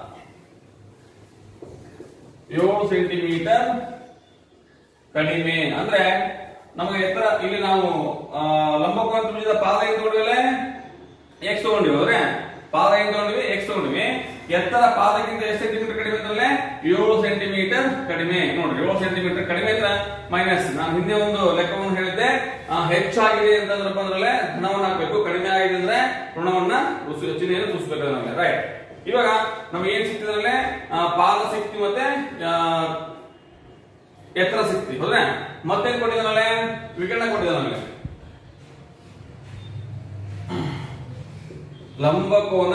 ಏಳು ಸೆಂಟಿಮೀಟರ್ ಕಡಿಮೆ ಅಂದ್ರೆ ನಮಗೆ ಎತ್ತರ ಇಲ್ಲಿ ನಾವು ಆ, ಲಂಬಕೋನ ತ್ರಿಭುಜದ ಪಾದ ಏನ್ ತಗೊಂಡಿವಲ್ಲ ಎಕ್ಸ್ ತಗೊಂಡಿವಿ ಹೌದ್ರೆ ಪಾದ ಏನ್ ತಗೊಂಡಿವಿ ಎಕ್ಸ್ ತಗೊಂಡಿವಿ ಎತ್ತರ ಪಾದಕ್ಕಿಂತ ಎಷ್ಟು ಸೆಂಟಿಮೀಟರ್ ಕಡಿಮೆ ಅಂತಂದ್ರೆ ಏಳು ಸೆಂಟಿಮೀಟರ್ ಕಡಿಮೆ ನೋಡ್ರಿ ಏಳು ಸೆಂಟಿಮೀಟರ್ ಕಡಿಮೆ ಅಂದ್ರೆ ಮೈನಸ್ ನಾನು ಹಿಂದೆ ಒಂದು ಲೆಕ್ಕವನ್ನು ಹೇಳಿದ್ದೆ ಆ, ಹೆಚ್ಚಾಗಿದೆ ಅಂತಂದ್ರಪ್ಪ ಅಂದ್ರೆ ಧನವನ್ನ ಹಾಕ್ಬೇಕು ಕಡಿಮೆ ಆಗಿದೆ ಅಂದ್ರೆ ಋಣವನ್ನ ಉಸು- ಚಿಹ್ನೆಯನ್ನು ಸೂಚಿಸಬೇಕು ನಮಗೆ ರೈಟ್ ಇವಾಗ ನಮ್ಗೆ ಏನ್ ಸಿಕ್ತಿದ್ರೆ ಪಾದ ಶಕ್ತಿ ಮತ್ತೆ ಆ, ಎತ್ತರ ಸಿಕ್ತಿ ಹೌದ್ರೆ ಮತ್ತೇನ್ ಕೊಟ್ಟಿದ್ದಾನಲ್ಲ ವಿಕರಣ ಕೊಟ್ಟಿದ್ದಾನಲ್ಲ ಲಂಬಕೋನ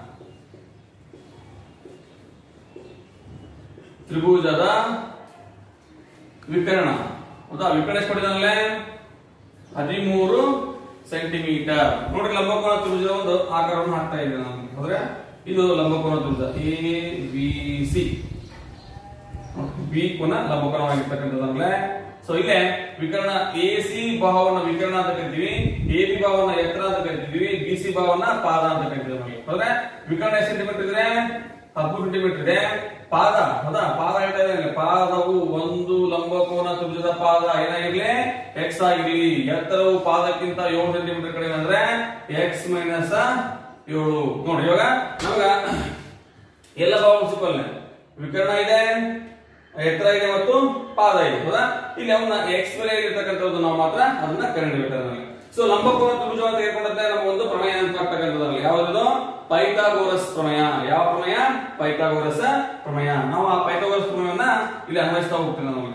ತ್ರಿಭುಜದ ವಿಕರಣ ಹೌದಾ ವಿಕರಣ ಎಷ್ಟು ಕೊಟ್ಟಿದ್ದಾನಲ್ಲ ಹದಿಮೂರು ಸೆಂಟಿಮೀಟರ್ ನೋಡ್ರಿ ಲಂಬಕೋನ ತ್ರಿಭುಜದ ಒಂದು ಆಕಾರವನ್ನು ಹಾಕ್ತಾ ಇದ್ದೇನೆ ನಾನು ಹೌದ್ರೆ ಇದು ಲಂಬಕೋನ ತ್ರಿಭುಜ ಎ ಬಿ ಸಿ ಬಿ ಕೋನ ಲಂಬಕೋನವಾಗಿರ್ತಕ್ಕಂಥದ್ದಂದ್ರೆ ಸೊ ಇಲ್ಲೇ ವಿಕರಣ ಎ ಸಿ ಭಾವನ ವಿಕರಣ ಅಂತ ಕರಿತೀವಿ ಎ ಬಿ ಭಾವನ ಎತ್ತರ ಅಂತ ಕರಿತೀವಿ ಬಿ ಸಿ ಭಾವನ ಪಾದ ಅಂತ ಕರಿತೀವಿ ನಮಗೆ ಹೌದ್ರೆ ವಿಕರಣ ಎಷ್ಟು ಸೆಂಟಿಮೀಟರ್ ಇದೆ ಹದಿಮೂರು ಸೆಂಟಿಮೀಟರ್ ಇದೆ ಪಾದ ಹೌದಾ ಪಾದ ಹೇಳ್ತಾ ಇದ್ದೇನೆ ಪಾದವು ಒಂದು ಲಂಬಕೋನ ತ್ರಿಭುಜದ ಪಾದ ಏನಾಗಿರ್ಲಿ ಎಕ್ಸ್ ಆಗಿರ್ಲಿ ಎತ್ತರವು ಪಾದಕ್ಕಿಂತ ಏಳು ಸೆಂಟಿಮೀಟರ್ ಕಡಿಮೆ ಅಂದ್ರೆ ಎಕ್ಸ್ ಮೈನಸ್ ಏಳು ನೋಡಿ ಇವಾಗ ನಮಗ ಎಲ್ಲ ಭಾವ ಸಿಕ್ಕಲ್ಲ ವಿಕರ್ಣ ಇದೆ ಎತ್ತರ ಇದೆ ಮತ್ತು ಪಾದ ಇದೆ ಹೌದಾ ಇಲ್ಲಿ ಅವನ್ನ ಎಕ್ಸ್ ಬೆಲೆ ಇರ್ತಕ್ಕಂಥದ್ದು ನಾವು ಮಾತ್ರ ಅದನ್ನ ಕಂಡುಹಿಡಿಯಬೇಕಾದ್ರೆ ಸೊ ಲಂಬಕೋನ ತ್ರಿಭುಜ ಅಂತ ಹೇಳ್ಕೊಂಡ್ರೆ ನಮ್ಗೆ ಒಂದು ಪ್ರಮೇಯ ಅಂತ ಆಗ್ತಕ್ಕಂಥದ್ರಲ್ಲಿ ಯಾವ್ದು ಪೈಥಾಗೋರಸ್ ಪ್ರಮೇಯ ಯಾವ ಪ್ರಮೇಯ ಪೈಥಾಗೋರಸ್ ಪ್ರಮೇಯ ನಾವು ಆ ಪೈಥಾಗೋರಸ್ ಪ್ರಮೇಯವನ್ನ ಇಲ್ಲಿ ಅನ್ವಯಿಸ್ತಾ ಹೋಗ್ತೇನೆ ನಮಗೆ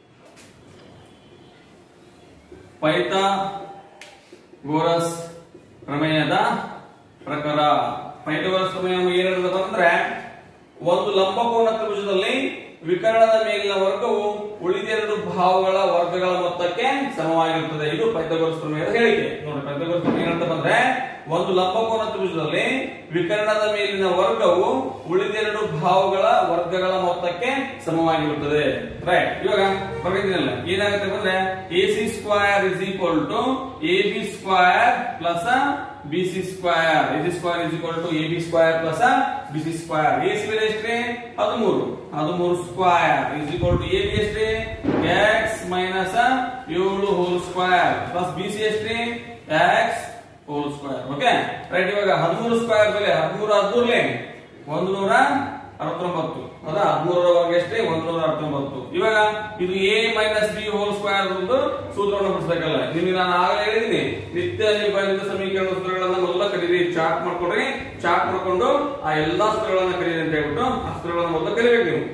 ಪೈಥಾಗೋರಸ್ ಪ್ರಮೇಯದ ಪ್ರಕಾರ ಪೈಥಾಗೋರಸ್ ಪ್ರಮೇಯ ಏನ್ ಹೇಳ್ತದೆ ಅಂದ್ರೆ ಒಂದು ಲಂಬಕೋನ ತ್ರಿಭುಜದಲ್ಲಿ ವಿಕರ್ಣದ ಮೇಲಿನ ವರ್ಗವು ಉಳಿದೆರಡು ಭಾವಗಳ ವರ್ಗಗಳ ಮೊತ್ತಕ್ಕೆ ಸಮವಾಗಿರುತ್ತದೆ ಇದು ಪೈಥಾಗೋರಸ್ ಪ್ರಮೇಯದ ಹೇಳಿಕೆ ನೋಡಿ ಪೈಥಾಗೋರಸ್ ಪ್ರಮೇಯ ಏನಂತ ಬಂದ್ರೆ ಒಂದು ಲಂಬಕೋನ ತ್ರಿಭುಜದಲ್ಲಿ ವಿಕರ್ಣದ ಮೇಲಿನ ವರ್ಗವು ಉಳಿದೆರಡು ಭಾವಗಳ ವರ್ಗಗಳ ಮೊತ್ತಕ್ಕೆ ಸಮವಾಗಿರುತ್ತದೆ ರೈಟ್ ಇವಾಗ ಬರೆದಿನಲ್ಲ ಏನಾಗುತ್ತೆ ಅಂದ್ರೆ A C square is equal to A B square plus B C square A C square is equal to A B square plus B C square A C ಬೆಲೆ ಎಷ್ಟ್ರಿ ಹದಿಮೂರು ಹದಿಮೂರು square is equal to A B ಎಷ್ಟ್ರಿ ಎಕ್ಸ್ ಮೈನಸ್ ಏಳು whole square plus B C ಎಷ್ಟ್ರಿ x whole square okay right ಇವಾಗ ಹದಿಮೂರು ಸ್ಕ್ವಯರ್ ಬೆಲೆ ಹದಿಮೂರು ಹದಿಮೂರ್ಲೆ ಒಂದು ನೂರ ಅರವತ್ತೊಂಬತ್ತು ಹೌದಾ ಹದಿಮೂರರ ವರ್ಗ ಎಷ್ಟೇ ಒಂದು ನೂರ ಅರವತ್ತೊಂಬತ್ತು ಇವಾಗ ಇದು A minus B whole square ಒಂದು ಸೂತ್ರವನ್ನು ಬಿಡಿಸ್ಬೇಕಲ್ಲ ನಿಮಗೆ ನಾನು ಆಗಲೇ ಹೇಳಿದ್ದೀನಿ ನಿತ್ಯ ನಿರ್ಬಂಧಿತ ಸಮೀಕರಣ ಸೂತ್ರಗಳನ್ನ ಮೊದಲ ಕರೀರಿ ಚಾರ್ಟ್ ಮಾಡ್ಕೊಡ್ರಿ ಚಾರ್ಟ್ ಮಾಡ್ಕೊಂಡು ಆ ಎಲ್ಲಾ ಸೂತ್ರಗಳನ್ನ ಕರೀರಿ ಅಂತ ಹೇಳ್ಬಿಟ್ಟು ಆ ಸೂತ್ರಗಳನ್ನ ಮೊದಲು ಕಲಿಬೇಕು ನೀವು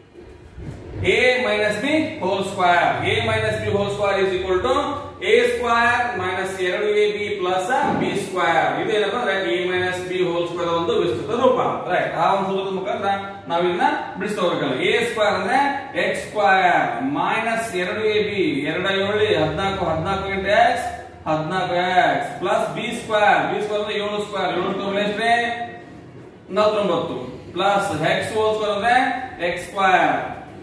a minus b whole square a minus b whole square is equal to a square minus 2ab plus b square ಇದೇನಪ್ಪ ಅಂದ್ರೆ a minus b whole square ಒಂದು ವಿಸ್ತೃತ ರೂಪ ರೈಟ್ ಆ ಒಂದು ಸೂತ್ರದ ಮುಖಾಂತರ ನಾವು ಇದನ್ನ ಬಿಡಿಸ್ತಾ ಹೋಗ್ಬೇಕಲ್ಲ a square ಅಂದ್ರೆ x square minus 2ab ಎರಡ ಏಳು ಹದಿನಾಲ್ಕು ಹದಿನಾಲ್ಕು ಇಂಟು x ಹದಿನಾಲ್ಕು x plus b square b square ಅಂದ್ರೆ ಏಳು ಸ್ಕ್ವೇರ್ ಏಳು ಸ್ಕ್ವೇರ್ ಎಷ್ಟೇ ನಲವತ್ತೊಂಬತ್ತು ಪ್ಲಸ್ x whole square ಅಂದ್ರೆ x square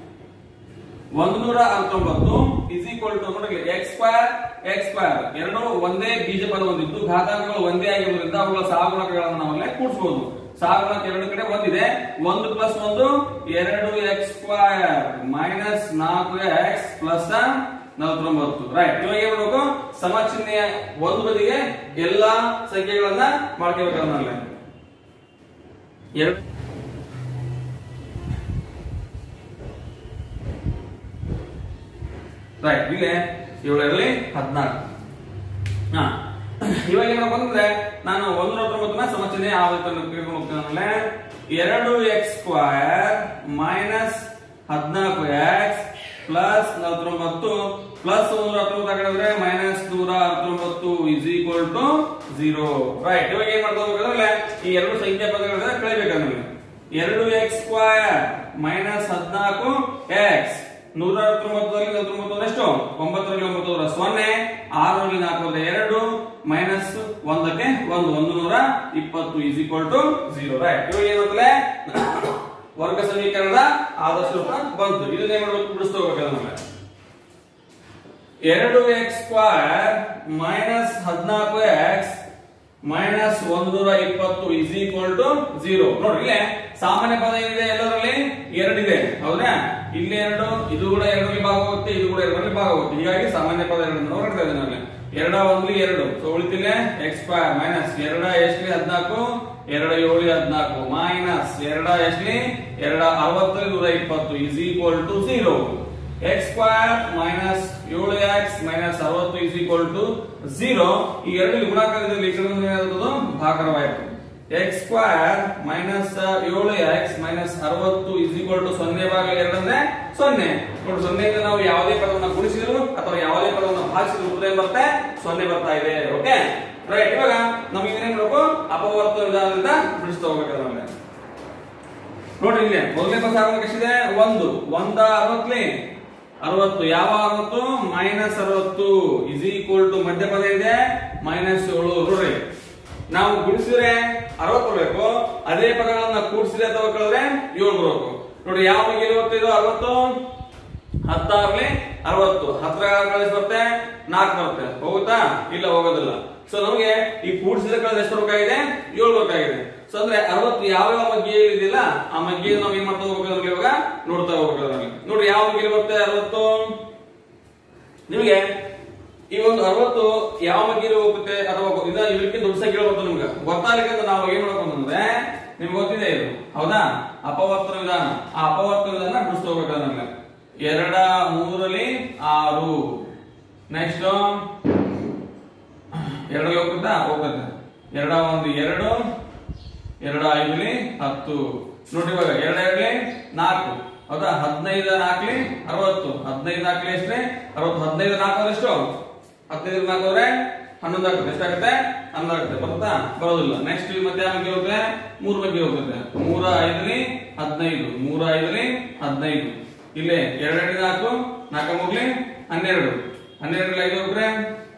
ಒಂದು ನೂರ ಅರವತ್ತೊಂಬತ್ತು ಇಸ್ ಈಕ್ವಲ್ ಟು ನೋಡಿ ಎಕ್ಸ್ ಸ್ಕ್ವಯರ್ ಎಕ್ಸ್ ಸ್ಕ್ವಯರ್ ಎರಡು ಒಂದೇ ಬೀಜ ಪದ ಹೊಂದಿದ್ದು ಘಾತಾಂಕಗಳು ಒಂದೇ ಆಗಿರುವುದರಿಂದ ಅವುಗಳ ಸಹಗುಣಕಗಳನ್ನು ನಾವು ಅಲ್ಲೇ ಕೂಡಿಸಬಹುದು ಸಹಗುಣಕ ಎರಡು ಕಡೆ ಒಂದಿದೆ ಒಂದು ಪ್ಲಸ್ ಒಂದು ಎರಡು ಎಕ್ಸ್ ಸ್ಕ್ವಯರ್ ಮೈನಸ್ ನಾಲ್ಕು ಎಕ್ಸ್ ಪ್ಲಸ್ ನಲವತ್ತೊಂಬತ್ತು ರೈಟ್ ಇವಾಗ ಏನ್ ಮಾಡ್ಬೇಕು ಸಮಚಿಹ್ನೆಯ ಒಂದು ಬದಿಗೆ ಎಲ್ಲಾ ಸಂಖ್ಯೆಗಳನ್ನ ಮಾಡ್ಕೋಬೇಕಲ್ಲ ನಾವಲ್ಲಿ ಎರಡು ರೈಟ್ ಇಲ್ಲಿ ಏಳರಲ್ಲಿ ಹದಿನಾಲ್ಕು ಹಾ ಇವಾಗ ಏನಪ್ಪ ಅಂದ್ರೆ ನಾನು ಒಂದು ನೂರ ಸಮಚಿಹ್ನೆ ಆವರ್ತನ ತಿಳ್ಕೊಂಡು ಹೋಗ್ತೇನೆ ಆಮೇಲೆ ಎರಡು ಎಕ್ಸ್ ಸ್ಕ್ವಯರ್ ಮೈನಸ್ ಹದಿನಾಲ್ಕು ಎಕ್ಸ್ ಪ್ಲಸ್ ನಲವತ್ತೊಂಬತ್ತು ಪ್ಲಸ್ ನೂರ ಹತ್ತೊಂಬತ್ತು ಹಾಕಿದ್ರೆ ಮೈನಸ್ ನೂರ ಹತ್ತೊಂಬತ್ತು is equal to zero right ಇವಾಗ ಏನ್ ಮಾಡ್ತಾ ಹೋಗ್ಬೇಕಂದ್ರೆ ಈ ಎರಡು ಸಂಖ್ಯಾ ಪದಗಳಿಂದ ಕಳಿಬೇಕಂದ್ರೆ ಎರಡು ಎಕ್ಸ್ ಸ್ಕ್ವಯರ್ ಮೈನಸ್ ಹದಿನಾಲ್ಕು ಎಕ್ಸ್ ನೂರ ಹತ್ತೊಂಬತ್ತರಲ್ಲಿ ನಲವತ್ತೊಂಬತ್ತು ಎಷ್ಟು ಒಂಬತ್ತರಲ್ಲಿ ಒಂಬತ್ತು ನೂರ ಸೊನ್ನೆ ಆರರಲ್ಲಿ ನಾಲ್ಕರಲ್ಲಿ ಎರಡು ಮೈನಸ್ ಒಂದಕ್ಕೆ ಒಂದು ಒಂದು ನೂರ ಇಪ್ಪತ್ತು is equal to zero right ಇವಾಗ ಏನಂದ್ರೆ ವರ್ಗ ಸಮೀಕರಣದ ಆದರ್ಶ ರೂಪ ಬಂತು ಇದನ್ನ ಏನ್ ಮಾಡ್ಬೇಕು ಬಿಡಿಸ್ತಾ ಹೋಗ್ಬೇಕಲ್ಲ ನಮಗೆ ಎರಡು ಎಕ್ಸ್ ಸ್ಕ್ವಯರ್ ಮೈನಸ್ ಹದಿನಾಲ್ಕು ಎಕ್ಸ್ ಮೈನಸ್ ಒಂದೂರ ಇಪ್ಪತ್ತು ಇಸ್ ಈಕ್ವಲ್ ಟು ಜೀರೋ ನೋಡ್ರಿ ಇಲ್ಲೇ ಸಾಮಾನ್ಯ ಪದ ಏನಿದೆ ಎಲ್ಲದರಲ್ಲಿ ಎರಡಿದೆ ಹೌದಾ ಇಲ್ಲಿ ಎರಡು ಇದು ಕೂಡ ಎರಡರಲ್ಲಿ ಭಾಗವಾಗುತ್ತೆ ಇದು ಕೂಡ ಎರಡರಲ್ಲಿ ಭಾಗವಾಗುತ್ತೆ ಹೀಗಾಗಿ ಸಾಮಾನ್ಯ ಪದ ಎರಡನ್ನು ನೋಡ್ತಾ ಇದ್ದೇನೆ ನಾನು ಎರಡ ಒಂದ್ಲಿ ಎರಡು ಸೊ ಉಳಿತಿಲ್ಲ ಎಕ್ಸ್ ಸ್ಕ್ವಯರ್ ಮೈನಸ್ ಎರಡ ಎಷ್ಟ್ಲಿ ಹದಿನಾಲ್ಕು ಎರಡ ಏಳು ಹದಿನಾಲ್ಕು ಮೈನಸ್ ಎರಡ ಎಷ್ಟ್ಲಿ ಎರಡ ಅರವತ್ತರಲ್ಲಿ ನೂರ ಇಪ್ಪತ್ತು is equal to zero x square minus ಏಳು ಎಕ್ಸ್ ಮೈನಸ್ ಅರವತ್ತು ಇಸ್ ಈಕ್ವಲ್ ಟು ಜೀರೋ ಈ ಎರಡು ಗುಣಾಕಾರದಲ್ಲಿ ಈ ಕಡೆ ಬಂದ್ರೆ ಏನಾಗುತ್ತದು ಭಾಗರವಾಯಿತು ಎಕ್ಸ್ ಸ್ಕ್ವಯರ್ ಮೈನಸ್ ಏಳು ಎಕ್ಸ್ ಮೈನಸ್ ಅರವತ್ತು ಇಸ್ ಈಕ್ವಲ್ ಟು ಸೊನ್ನೆ ಭಾಗ ಎರಡು ಅಂದ್ರೆ ಸೊನ್ನೆ ನೋಡಿ ಸೊನ್ನೆಯಿಂದ ನಾವು ಯಾವುದೇ ಪದವನ್ನು ಗುಣಿಸಿದ್ರು ಅಥವಾ ಯಾವುದೇ ಪದವನ್ನು ಭಾಗಿಸಿದ್ರು ಉತ್ತರ ಏನ್ ಬರುತ್ತೆ ಸೊನ್ನೆ ಬರ್ತಾ ಇದೆ ಓಕೆ ರೈಟ್ ಇವಾಗ ನಮಗೆ ಏನೇನ್ ಮಾಡಬೇಕು ಅಪವರ್ತ ವಿಧಾನದಿಂದ ಬಿಡಿಸ್ತಾ ಹೋಗ್ಬೇಕು ನಮಗೆ ನೋಡ್ರಿ ಇಲ್ಲಿ ಮೊದಲನೇ ಪದ ಆಗೋದಕ್ಕೆ ಎಷ್ಟಿದೆ ಒಂದು ಒಂದ ಅರವತ್ಲಿ ಅರವತ್ತು ಯಾವ ಅರವತ್ತು ಮೈನಸ್ ಅರವತ್ತು ಇಸ್ ಈಕ್ವಲ್ ಟು ಮಧ್ಯಪದ ಇದೆ ಮೈನಸ್ ಏಳು ನೋಡ್ರಿ ನಾವು ಗುಣಿಸಿದ್ರೆ ಅರವತ್ತು ಬರಬೇಕು ಅದೇ ಪದಗಳನ್ನ ಕೂಡಿಸಿದ್ರೆ ಅಥವಾ ಕಳೆದ್ರೆ ಏಳು ಬರಬೇಕು ನೋಡಿ ಯಾವ ಬಗ್ಗೆ ಇವತ್ತಿದು ಅರವತ್ತು ಹತ್ತಾರ್ಲಿ ಅರವತ್ತು ಹತ್ತರ ಕಳಿಸ್ ಬರುತ್ತೆ ನಾಲ್ಕು ಬರುತ್ತೆ ಹೋಗುತ್ತಾ ಇಲ್ಲ ಹೋಗೋದಿಲ್ಲ ಸೊ ನಮಗೆ ಈ ಕೂಡಿಸಿದ ಕಳೆದ ಎಷ್ಟು ಬೇಕಾಗಿದೆ ಏಳು ಬೇಕಾಗಿದೆ ಸೊ ಅಂದ್ರೆ ಅರವತ್ತು ಯಾವ ಯಾವ ಮಗ್ಗಿಯಲ್ಲಿ ಇದೆಯಲ್ಲ ಆ ಮಗ್ಗಿ ನಾವು ಏನ್ ಮಾಡ್ತಾ ಹೋಗ್ಬೇಕು ಇವಾಗ ನೋಡ್ತಾ ಹೋಗ್ಬೇಕು ಅದ್ರಲ್ಲಿ. ನೋಡ್ರಿ ಯಾವ ಮಗ್ಗಿಲಿ ಬರುತ್ತೆ ಅರವತ್ತು ನಿಮಗೆ ಈ ಒಂದು ಅರವತ್ತು ಯಾವ ಮಗ್ಗಿಲಿ ಹೋಗುತ್ತೆ ಅಥವಾ ಇದ ಇದಕ್ಕೆ ದೊಡ್ಡ ಸಂಖ್ಯೆ ಬರುತ್ತೆ ನಿಮ್ಗೆ ಗೊತ್ತಾಗಲಿಕ್ಕೆ ಅಂತ ನಾವು ಏನ್ ಮಾಡ್ಬೇಕು ಅಂತಂದ್ರೆ ನಿಮ್ಗೆ ಗೊತ್ತಿದೆ ಇದು ಹೌದಾ ಅಪವರ್ತನ ವಿಧಾನ ಆ ಅಪವರ್ತನ ವಿಧಾನ ಬಿಡಿಸ್ತಾ ಹೋಗ್ಬೇಕು ನಮ್ಗೆ ಎರಡ ಮೂರಲ್ಲಿ ಆರು ನೆಕ್ಸ್ಟ್ ಎರಡಲ್ಲಿ ಹೋಗುತ್ತಾ ಹೋಗುತ್ತೆ ಎರಡ ಒಂದು ಎರಡು ಎರಡು ಐದಲಿ ಹತ್ತು ನೋಡಿ ಇವಾಗ ಎರಡು ಎರಡ್ಲಿ ನಾಲ್ಕು ಹೌದಾ ಹದಿನೈದು ನಾಲ್ಕಲಿ ಅರವತ್ತು ಹದಿನೈದು ನಾಲ್ಕಲಿ ಎಷ್ಟ್ರಿ ಅರವತ್ತು ಹದಿನೈದು ನಾಲ್ಕು ಅಂದ್ರೆ ಎಷ್ಟು ಹದಿನೈದು ನಾಲ್ಕು ಅಂದ್ರೆ ಹನ್ನೊಂದು ಆಗುತ್ತೆ ಎಷ್ಟಾಗುತ್ತೆ ಹನ್ನೊಂದು ಆಗುತ್ತೆ ಬರುತ್ತಾ ಬರೋದಿಲ್ಲ ನೆಕ್ಸ್ಟ್ ಮತ್ತೆ ಯಾವ ಬಗ್ಗೆ ಹೋಗುತ್ತೆ ಮೂರು ಬಗ್ಗೆ ಹೋಗುತ್ತೆ ಮೂರ ಐದಲಿ ಹದಿನೈದು ಮೂರ ಐದಲಿ ಹದಿನೈದು ಇಲ್ಲೇ ಎರಡೆರಡು ನಾಲ್ಕು ನಾಲ್ಕು ಮೂರ್ಲಿ ಹನ್ನೆರಡು ಹನ್ನೆರಡರಲ್ಲಿ ಐದು ಹೋಗ್ರೆ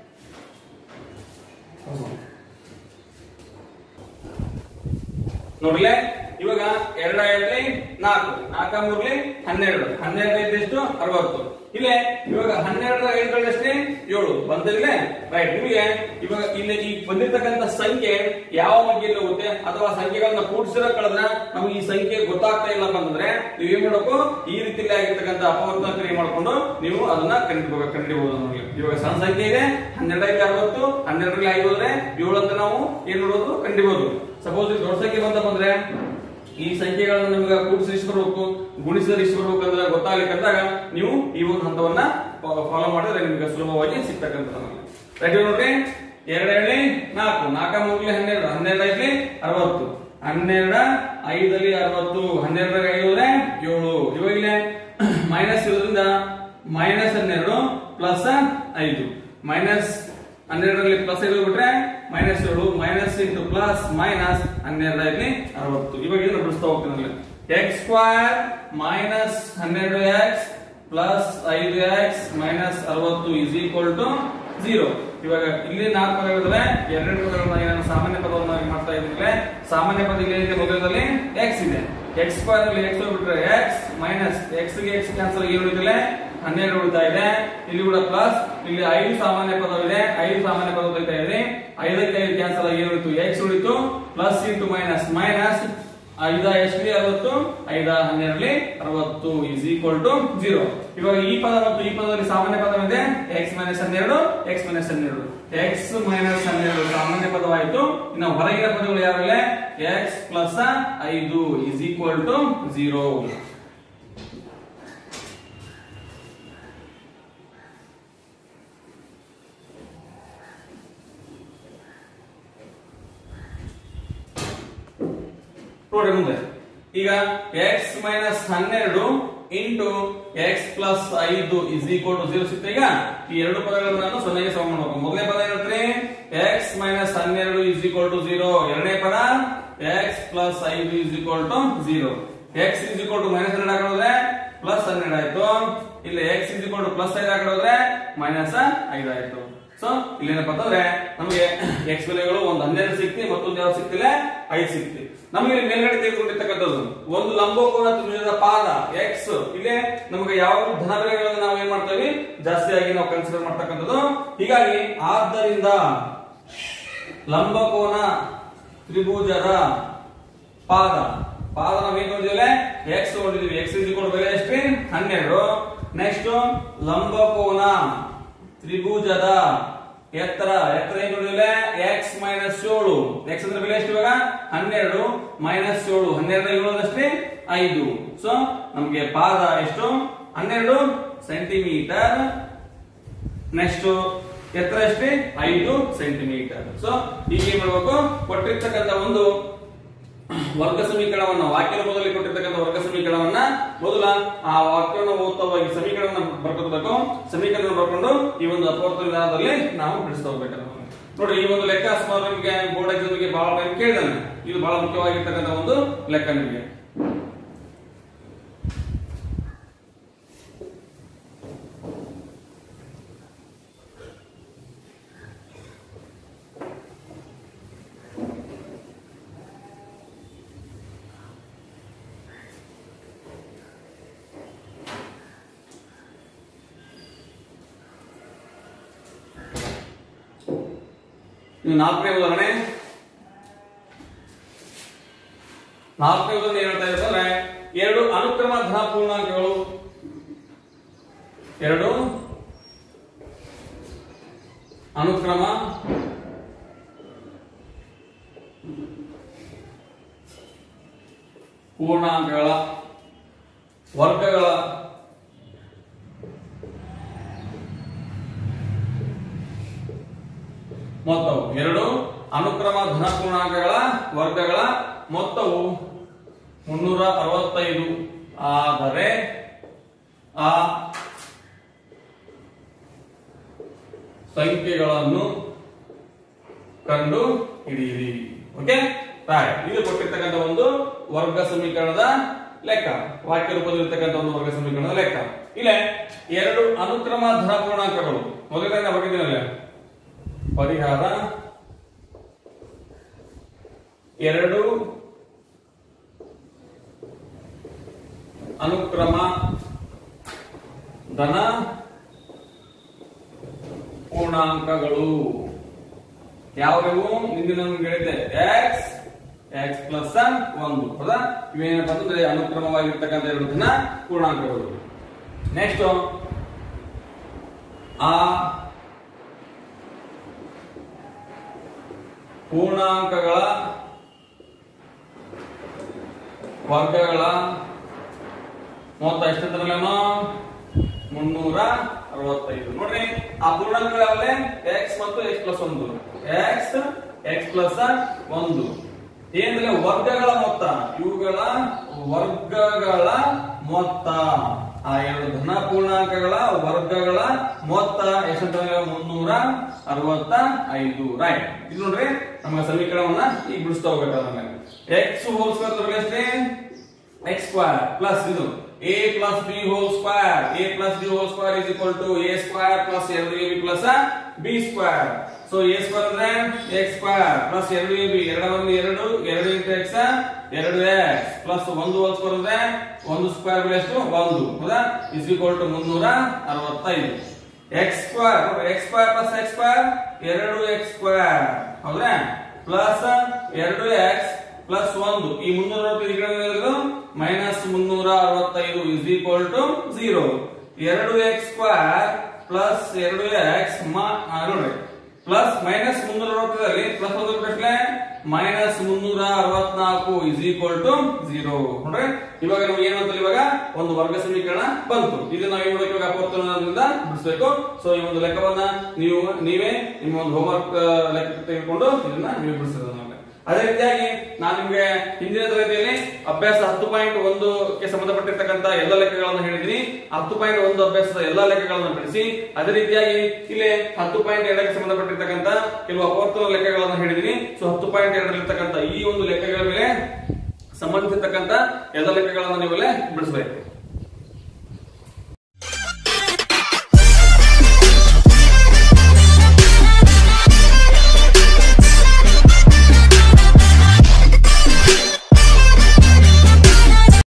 ನೋಡ್ಲೆ ಇವಾಗ ಎರಡ ಐದ್ಲಿ ನಾಲ್ಕು ನಾಲ್ಕ ಮೂರ್ಲಿ ಹನ್ನೆರಡು ಹನ್ನೆರಡು ಐದು ಎಷ್ಟು ಅರವತ್ತು ಇಲ್ಲೇ ಇವಾಗ ಹನ್ನೆರಡರ ಐದುಗಳಷ್ಟೇ ಏಳು ಬಂದಿಲ್ಲೇ ರೈಟ್ ನಿಮಗೆ ಇವಾಗ ಇಲ್ಲಿ ಈ ಬಂದಿರ್ತಕ್ಕಂಥ ಸಂಖ್ಯೆ ಯಾವ ಮಗ್ಗಿಯಲ್ಲಿ ಹೋಗುತ್ತೆ ಅಥವಾ ಸಂಖ್ಯೆಗಳನ್ನ ಕೂಡಿಸಿರೋ ಕಳೆದ್ರೆ ನಮಗೆ ಈ ಸಂಖ್ಯೆ ಗೊತ್ತಾಗ್ತಾ ಇಲ್ಲ ಅಂತಂದ್ರೆ ನೀವು ಏನ್ ಮಾಡಬೇಕು ಈ ರೀತಿಯಲ್ಲಿ ಆಗಿರ್ತಕ್ಕಂಥ ಅಪವರ್ತನ ಕ್ರಿಯೆ ಮಾಡ್ಕೊಂಡು ನೀವು ಅದನ್ನ ಕಂಡುಹಿಡಿಬೇಕು ಕಂಡುಹಿಡಿಬಹುದು ನಮಗೆ ಇವಾಗ ಸಣ್ಣ ಸಂಖ್ಯೆ ಇದೆ ಹನ್ನೆರಡರಲ್ಲಿ ಅರವತ್ತು ಹನ್ನೆರಡರಲ್ಲಿ ಐದು ಹೋದ್ರೆ ಏಳು ಅಂತ ನಾವು ಏನ್ ನೋಡೋದು ಕಂಡಿಬಹುದು ಸಪೋಸ್ ದೊಡ್ಡ ಸಂಖ್ಯೆ ಬಂತ ಬಂದ್ರೆ ಈ ಸಂಖ್ಯೆಗಳನ್ನ ನಿಮ್ಗೆ ಕೂಡಿಸಿ ಇಷ್ಟು ಬರ್ಬೇಕು ಗುಣಿಸಿದ್ರೆ ಇಷ್ಟು ಬರ್ಬೇಕು ಅಂದ್ರೆ ಗೊತ್ತಾಗ್ಲಿಕ್ಕೆ ಅಂದಾಗ ನೀವು ಈ ಒಂದು ಹಂತವನ್ನ ಫಾಲೋ ಮಾಡಿದ್ರೆ ನಿಮ್ಗೆ ಸುಲಭವಾಗಿ ಸಿಗ್ತಕ್ಕಂಥದ್ದು ರೈಟ್ ನೋಡ್ರಿ ಎರಡು ಎರಡ್ಲಿ ನಾಲ್ಕು ನಾಲ್ಕ ಮೂರ್ಲಿ ಹನ್ನೆರಡು ಹನ್ನೆರಡು ಐದ್ಲಿ ಅರವತ್ತು ಹನ್ನೆರಡ ಐದಲ್ಲಿ ಅರವತ್ತು ಹನ್ನೆರಡರ ಐದೂರೆ ಏಳು ಇವಾಗಲೇ ಮೈನಸ್ ಇರೋದ್ರಿಂದ ಮೈನಸ್ ಹನ್ನೆರಡು ಪ್ಲಸ್ ಐದು ಮೈನಸ್ ಹನ್ನೆರಡರಲ್ಲಿ ಪ್ಲಸ್ ಐದು ಬಿಟ್ರೆ ಮೈನಸ್ ಏಳು ಮೈನಸ್ ಇಂಟು ಪ್ಲಸ್ ಮೈನಸ್ ಹನ್ನೆರಡರಲ್ಲಿ ಅರವತ್ತು ಇವಾಗ ಏನು ಬಿಡಿಸ್ತಾ ಹೋಗ್ತೀನಿ ಎಕ್ಸ್ ಸ್ಕ್ವೇರ್ ಮೈನಸ್ ಹನ್ನೆರಡು ಎಕ್ಸ್ ಪ್ಲಸ್ ಐದು ಎಕ್ಸ್ ಮೈನಸ್ ಅರವತ್ತು ಇಸ್ ಈಕ್ವಲ್ ಟು ಜೀರೋ ಇವಾಗ ಇಲ್ಲಿ ನಾಲ್ಕು ಪದಗಳಿದ್ರೆ ಎರಡು ಪದಗಳನ್ನ ನಾನು ಸಾಮಾನ್ಯ ಪದವನ್ನಾಗಿ ಮಾಡ್ತಾ ಇದ್ದೀನಿ ಸಾಮಾನ್ಯ ಪದ ಇಲ್ಲಿ ಏನಿದೆ ಮೊದಲದಲ್ಲಿ ಎಕ್ಸ್ ಇದೆ ಎಕ್ಸ್ ಸ್ಕ್ವೇರ್ ಅಲ್ಲಿ ಎಕ್ಸ್ ಬಿಟ್ರೆ ಎಕ್ಸ್ ಮೈನಸ್ ಎಕ್ಸ್ ಗೆ ಎಕ್ಸ್ ಕ್ಯಾನ್ಸಲ್ ಏನು ಉಳಿದಿಲ್ಲ ಹನ್ನೆರಡು ಉಳಿತಾ ಇದೆ ಇಲ್ಲಿ ಕೂಡ ಪ್ಲಸ್ ಇಲ್ಲಿ ಐದು ಸಾಮಾನ್ಯ ಪದವಿದೆ ಐದು ಸಾಮಾನ್ಯ ಪದ ಉಳಿತಾ ಇದೆ ಐದಕ್ಕೆ ಐದು ಕ್ಯಾನ್ಸಲ್ ಆಗಿ ಏನು ಉಳಿತು ಎಕ್ಸ್ ಉಳಿತು ಪ್ಲಸ್ ಇಂಟು ಮೈನಸ್ ಮೈನಸ್ ಐದ ಎಷ್ಟ್ಲಿ ಅರವತ್ತು ಐದ ಹನ್ನೆರಡಲಿ ಅರವತ್ತು ಇಸ್ ಈಕ್ವಲ್ ಟು ಜೀರೋ ಇವಾಗ ಈ ಪದ ಮತ್ತು ಈ ಪದದಲ್ಲಿ ಸಾಮಾನ್ಯ ಪದವಿದೆ ಎಕ್ಸ್ ಮೈನಸ್ ಹನ್ನೆರಡು ಎಕ್ಸ್ ಮೈನಸ್ ಹನ್ನೆರಡು ಎಕ್ಸ್ ಮೈನಸ್ ಹನ್ನೆರಡು ಸಾಮಾನ್ಯ ಪದವಾಯಿತು ಇನ್ನು ಹೊರಗಿನ ಪದಗಳು ಯಾವಿಲ್ಲ ಎಕ್ಸ್ ಪ್ಲಸ್ ಐದು ಇಸ್ ಈಕ್ವಲ್ ಟು ಜೀರೋ ನೋಡಿ ಮುಂದೆ ಈಗ ಎಕ್ಸ್ ಮೈನಸ್ ಹನ್ನೆರಡು ಇಂಟು ಎಕ್ಸ್ ಪ್ಲಸ್ ಐದು ಇಸ್ ಈಕ್ವಲ್ ಟು ಜೀರೋ ಸಿಗ್ತಾ ಈಗ ಈ ಎರಡು ಪದಗಳನ್ನು ನಾನು ಸೊನ್ನೆಗೆ ಸಮ ಮಾಡಬೇಕು ಮೊದಲನೇ ಪದ ಏನಂದ್ರೆ ಎಕ್ಸ್ ಮೈನಸ್ ಹನ್ನೆರಡು ಇಸ್ ಈಕ್ವಲ್ ಟು ಜೀರೋ ಎರಡನೇ ಪದ ಎಕ್ಸ್ ಪ್ಲಸ್ ಐದು is equal to zero x is equal to minus ಹನ್ನೆರಡು ಹಾಕಿದ್ರೆ ಪ್ಲಸ್ ಹನ್ನೆರಡು ಆಯ್ತು ಇಲ್ಲಿ x is equal to plus ಐದು ಹಾಕಿದ್ರೆ ಮೈನಸ್ ಐದು ಆಯ್ತು ಸೊ ಇಲ್ಲೇನಪ್ಪ ಅಂತಂದ್ರೆ ನಮಗೆ ಎಕ್ಸ್ ಬೆಲೆಗಳು ಒಂದು ಹನ್ನೆರಡು ಸಿಕ್ತಿ ಮತ್ತೊಂದು ಯಾವ್ದು ಸಿಕ್ತಿಲ್ಲ ಐದು ಸಿಕ್ತಿ ನಮಗೆ ಇಲ್ಲಿ ಮೇಲ್ಗಡೆ ತೆಗೆದುಕೊಂಡಿರ್ತಕ್ಕಂಥದ್ದು ಒಂದು ಲಂಬೋಕೋನ ತ್ರಿಭುಜದ ಪಾದ ಎಕ್ಸ್ ಇಲ್ಲೇ ನಮಗೆ ಯಾವ ಧನ ಬೆಲೆಗಳನ್ನು ನಾವು ಏನ್ ಮಾಡ್ತೇವೆ ಜಾಸ್ತಿಯಾಗಿ ನಾವು ಕನ್ಸಿಡರ್ ಮಾಡ್ತಕ್ಕಂಥದ್ದು ಹೀಗಾಗಿ ಆದ್ದರಿಂದ ಲಂಬಕೋನ ತ್ರಿಭುಜದ ಪಾದ ಪಾದ ನಾವು ಏನ್ ನೋಡಿದಿಲ್ಲ ಎಕ್ಸ್ ನೋಡಿದೀವಿ ಎಕ್ಸ್ ಇಸ್ ಬೆಲೆ ಎಷ್ಟು ಹನ್ನೆರಡು ನೆಕ್ಸ್ಟ್ ಲಂಬಕೋನ ತ್ರಿಭುಜದ ಎತ್ತರ ಎತ್ತರ ಏನ್ ನೋಡಿದಿಲ್ಲ ಎಕ್ಸ್ ಮೈನಸ್ ಏಳು ಎಕ್ಸ್ ಅಂದ್ರೆ ಬೆಲೆ ಎಷ್ಟು ಇವಾಗ ಹನ್ನೆರಡು ಮೈನಸ್ ಏಳು ಹನ್ನೆರಡು ಏಳದಷ್ಟೇ ಐದು ಸೊ ನಮ್ಗೆ ಪಾದ ಎಷ್ಟು ಹನ್ನೆರಡು ಸೆಂಟಿಮೀಟರ್ ನೆಕ್ಸ್ಟ್ ಎತ್ತರ ಎಷ್ಟೇ ಐದು ಸೆಂಟಿಮೀಟರ್ ಸೊ ಈಗ ಏನ್ ಮಾಡ್ಬೇಕು ಕೊಟ್ಟಿರ್ತಕ್ಕಂಥ ಒಂದು ವರ್ಗ ಸಮೀಕರಣವನ್ನ ವಾಕ್ಯ ರೂಪದಲ್ಲಿ ಕೊಟ್ಟಿರ್ತಕ್ಕಂಥ ವರ್ಗ ಸಮೀಕರಣವನ್ನ ಮೊದಲ ಆ ವಾಕ್ಯವನ್ನು ಓದ್ತಾ ಹೋಗಿ ಸಮೀಕರಣವನ್ನ ಬರ್ಕೋಬೇಕು ಸಮೀಕರಣ ಬರ್ಕೊಂಡು ಈ ಒಂದು ಅಪವರ್ತ ವಿಧಾನದಲ್ಲಿ ನಾವು ಬಿಡಿಸ್ತಾ ಹೋಗ್ಬೇಕು ನೋಡಿ ಈ ಒಂದು ಲೆಕ್ಕ ಸುಮಾರು ನಿಮಗೆ ಬೋರ್ಡ್ ಎಕ್ಸಾಮ್ಗೆ ಬಹಳ ಟೈಮ್ ಕೇಳಿದಾನೆ ಇದು ಬಹಳ ಮುಖ್ಯವಾಗಿರ್ತಕ್ಕಂಥ ಒಂದು ಲೆಕ್ಕ ನಿಮಗೆ ಇನ್ನು ನಾಲ್ಕನೇ ಉದಾಹರಣೆ ನಾಲ್ಕನೇದನ್ನು ಏನ್ ಹೇಳ್ತಾ ಇದ್ದಾರೆ ಅಂದ್ರೆ ಎರಡು ಅನುಕ್ರಮ ಧನ ಪೂರ್ಣಾಂಕಗಳು ಎರಡು ಅನುಕ್ರಮ ಪೂರ್ಣಾಂಕಗಳ ವರ್ಗಗಳ ಮೊತ್ತವು ಎರಡು ಅನುಕ್ರಮ ಧನ ಪೂರ್ಣಾಂಕಗಳ ವರ್ಗಗಳ ಮೊತ್ತವು ಮುನ್ನೂರ ಅರವತ್ತೈದು ಆದರೆ ಆ ಸಂಖ್ಯೆಗಳನ್ನು ಕಂಡು ಹಿಡಿಯಿರಿ ಓಕೆ ರೈಟ್ ಇದು ಕೊಟ್ಟಿರ್ತಕ್ಕಂಥ ಒಂದು ವರ್ಗ ಸಮೀಕರಣದ ಲೆಕ್ಕ ವಾಕ್ಯ ರೂಪದಲ್ಲಿರ್ತಕ್ಕಂಥ ಒಂದು ವರ್ಗ ಸಮೀಕರಣದ ಲೆಕ್ಕ ಇಲ್ಲೇ ಎರಡು ಅನುಕ್ರಮ ಧನ ಪೂರ್ಣಾಂಕಗಳು ಮೊದಲನೇ ಬಗೆದಿನಲ್ಲ ಪರಿಹಾರ ಎರಡು ಅನುಕ್ರಮ ಧನ ಪೂರ್ಣಾಂಕಗಳು ಯಾವ್ಯಾವು ಹಿಂದಿನ ನಮ್ಗೆ ಹೇಳಿದ್ದೆ ಎಕ್ಸ್ ಎಕ್ಸ್ ಪ್ಲಸ್ ಒಂದು ಹೌದಾ ಇವೇನಪ್ಪ ಅಂತಂದ್ರೆ ಅನುಕ್ರಮವಾಗಿರ್ತಕ್ಕಂಥ ಎರಡು ಧನ ಪೂರ್ಣಾಂಕಗಳು ನೆಕ್ಸ್ಟ್ ಆ ಪೂರ್ಣಾಂಕಗಳ ವರ್ಗಗಳ ಮೊತ್ತ ಎಷ್ಟಂತಾರಲ್ಲೇನೋ ಮುನ್ನೂರ ಅರವತ್ತೈದು ನೋಡ್ರಿ ಆ ಪೂರ್ಣಾಂಕಗಳಲ್ಲೇ ಎಕ್ಸ್ ಮತ್ತು ಎಕ್ಸ್ ಪ್ಲಸ್ ಒಂದು ಎಕ್ಸ್ ಎಕ್ಸ್ ಪ್ಲಸ್ ಒಂದು ಏನಂದ್ರೆ ವರ್ಗಗಳ ಮೊತ್ತ ಇವುಗಳ ವರ್ಗಗಳ ಮೊತ್ತ ಆ ಎರಡು ಧನ ಪೂರ್ಣಾಂಕಗಳ ವರ್ಗಗಳ ಮೊತ್ತ ಎಷ್ಟಂತ ಮುನ್ನೂರ ಅರವತ್ತ ಐದು ರೈಟ್ ಇದು ನೋಡ್ರಿ ನಮ್ಮ ಸಮೀಕರಣವನ್ನ ಈಗ ಬಿಡಿಸ್ತಾ ಹೋಗ್ಬೇಕಾದ್ರೆ ಎಕ್ಸ್ ಹೋಲ್ ಸ್ಕ್ವೇರ್ ಎಷ್ಟೇ x square plus ಇದು a plus b whole square a plus b whole square is equal to a square plus 2ab plus b square so a square ಅಂದ್ರೆ x square plus 2ab ಎರಡ ಒಂದು ಎರಡು ಎರಡು ಇಂಟು x ಎರಡು x plus ಒಂದು whole square ಅಂದ್ರೆ ಒಂದು ಸ್ಕ್ವೇರ್ ಬೆಲೆ ಎಷ್ಟು ಒಂದು ಹೌದಾ is equal to ಮುನ್ನೂರ ಅರವತ್ತೈದು x square ನೋಡಿ, x square plus x square ಎರಡು x square ಹೌದಾ ಪ್ಲಸ್ ಎರಡು x ಪ್ಲಸ್ ಒಂದು ಈ ಮುನ್ನೂರ ಅರವತ್ತೈದು ಮೈನಸ್ ಮುನ್ನೂರ ಅರವತ್ತೈದು ಇಸ್ ಈಕ್ವಲ್ ಟು ಜೀರೋ ಎರಡು ಎಕ್ಸ್ ಸ್ಕ್ವೇರ್ ಪ್ಲಸ್ ಎರಡು ಎಕ್ಸ್ ನೋಡ್ರಿ ಪ್ಲಸ್ ಮೈನಸ್ ಮುನ್ನೂರ ಅರವತ್ತೈದರಲ್ಲಿ ಪ್ಲಸ್ ಒಂದು ಬಿಟ್ಟರೆ ಮೈನಸ್ ಮುನ್ನೂರ ಅರವತ್ನಾಲ್ಕು ಇಸ್ ಈಕ್ವಲ್ ಟು ಜೀರೋ ನೋಡ್ರಿ ಇವಾಗ ನಾವು ಏನು ಅಂತ ಇವಾಗ ಒಂದು ವರ್ಗ ಸಮೀಕರಣ ಬಂತು ಇದು ನಾವು ಏನ್ ಮಾಡ್ಬೇಕು ಇವಾಗ ಅಪವರ್ತನದಿಂದ ಬಿಡಿಸ್ಬೇಕು ಸೊ ಈ ಒಂದು ಲೆಕ್ಕವನ್ನ ನೀವು ನೀವೇ ನಿಮ್ಮ ಒಂದು ಹೋಮ್ವರ್ಕ್ ಲೆಕ್ಕ ತೆಗೆದುಕೊಂಡು ಇದನ್ನ ನೀವು ಬಿಡಿಸೋದು ಅದೇ ರೀತಿಯಾಗಿ ನಾನು ನಿಮ್ಗೆ ಹಿಂದಿನ ತರಗತಿಯಲ್ಲಿ ಅಭ್ಯಾಸ ಹತ್ತು ಪಾಯಿಂಟ್ ಒಂದಕ್ಕೆ ಸಂಬಂಧಪಟ್ಟಿರ್ತಕ್ಕಂಥ ಎಲ್ಲ ಲೆಕ್ಕಗಳನ್ನು ಹೇಳಿದೀನಿ ಹತ್ತು ಪಾಯಿಂಟ್ ಒಂದು ಅಭ್ಯಾಸದ ಎಲ್ಲಾ ಲೆಕ್ಕಗಳನ್ನು ಬಿಡಿಸಿ ಅದೇ ರೀತಿಯಾಗಿ ಇಲ್ಲಿ ಹತ್ತು ಪಾಯಿಂಟ್ ಎರಡಕ್ಕೆ ಸಂಬಂಧಪಟ್ಟಿರ್ತಕ್ಕಂಥ ಕೆಲವು ಅಪವರ್ತನ ಲೆಕ್ಕಗಳನ್ನು ಹೇಳಿದೀನಿ ಸೊ ಹತ್ತು ಪಾಯಿಂಟ್ ಎರಡರಲ್ಲಿರ್ತಕ್ಕಂಥ ಈ ಒಂದು ಲೆಕ್ಕಗಳ ಮೇಲೆ ಸಂಬಂಧಿಸಿರ್ತಕ್ಕಂಥ ಎಲ್ಲ ಲೆಕ್ಕಗಳನ್ನು ನೀವೆಲ್ಲ ಬಿಡಿಸಬೇಕು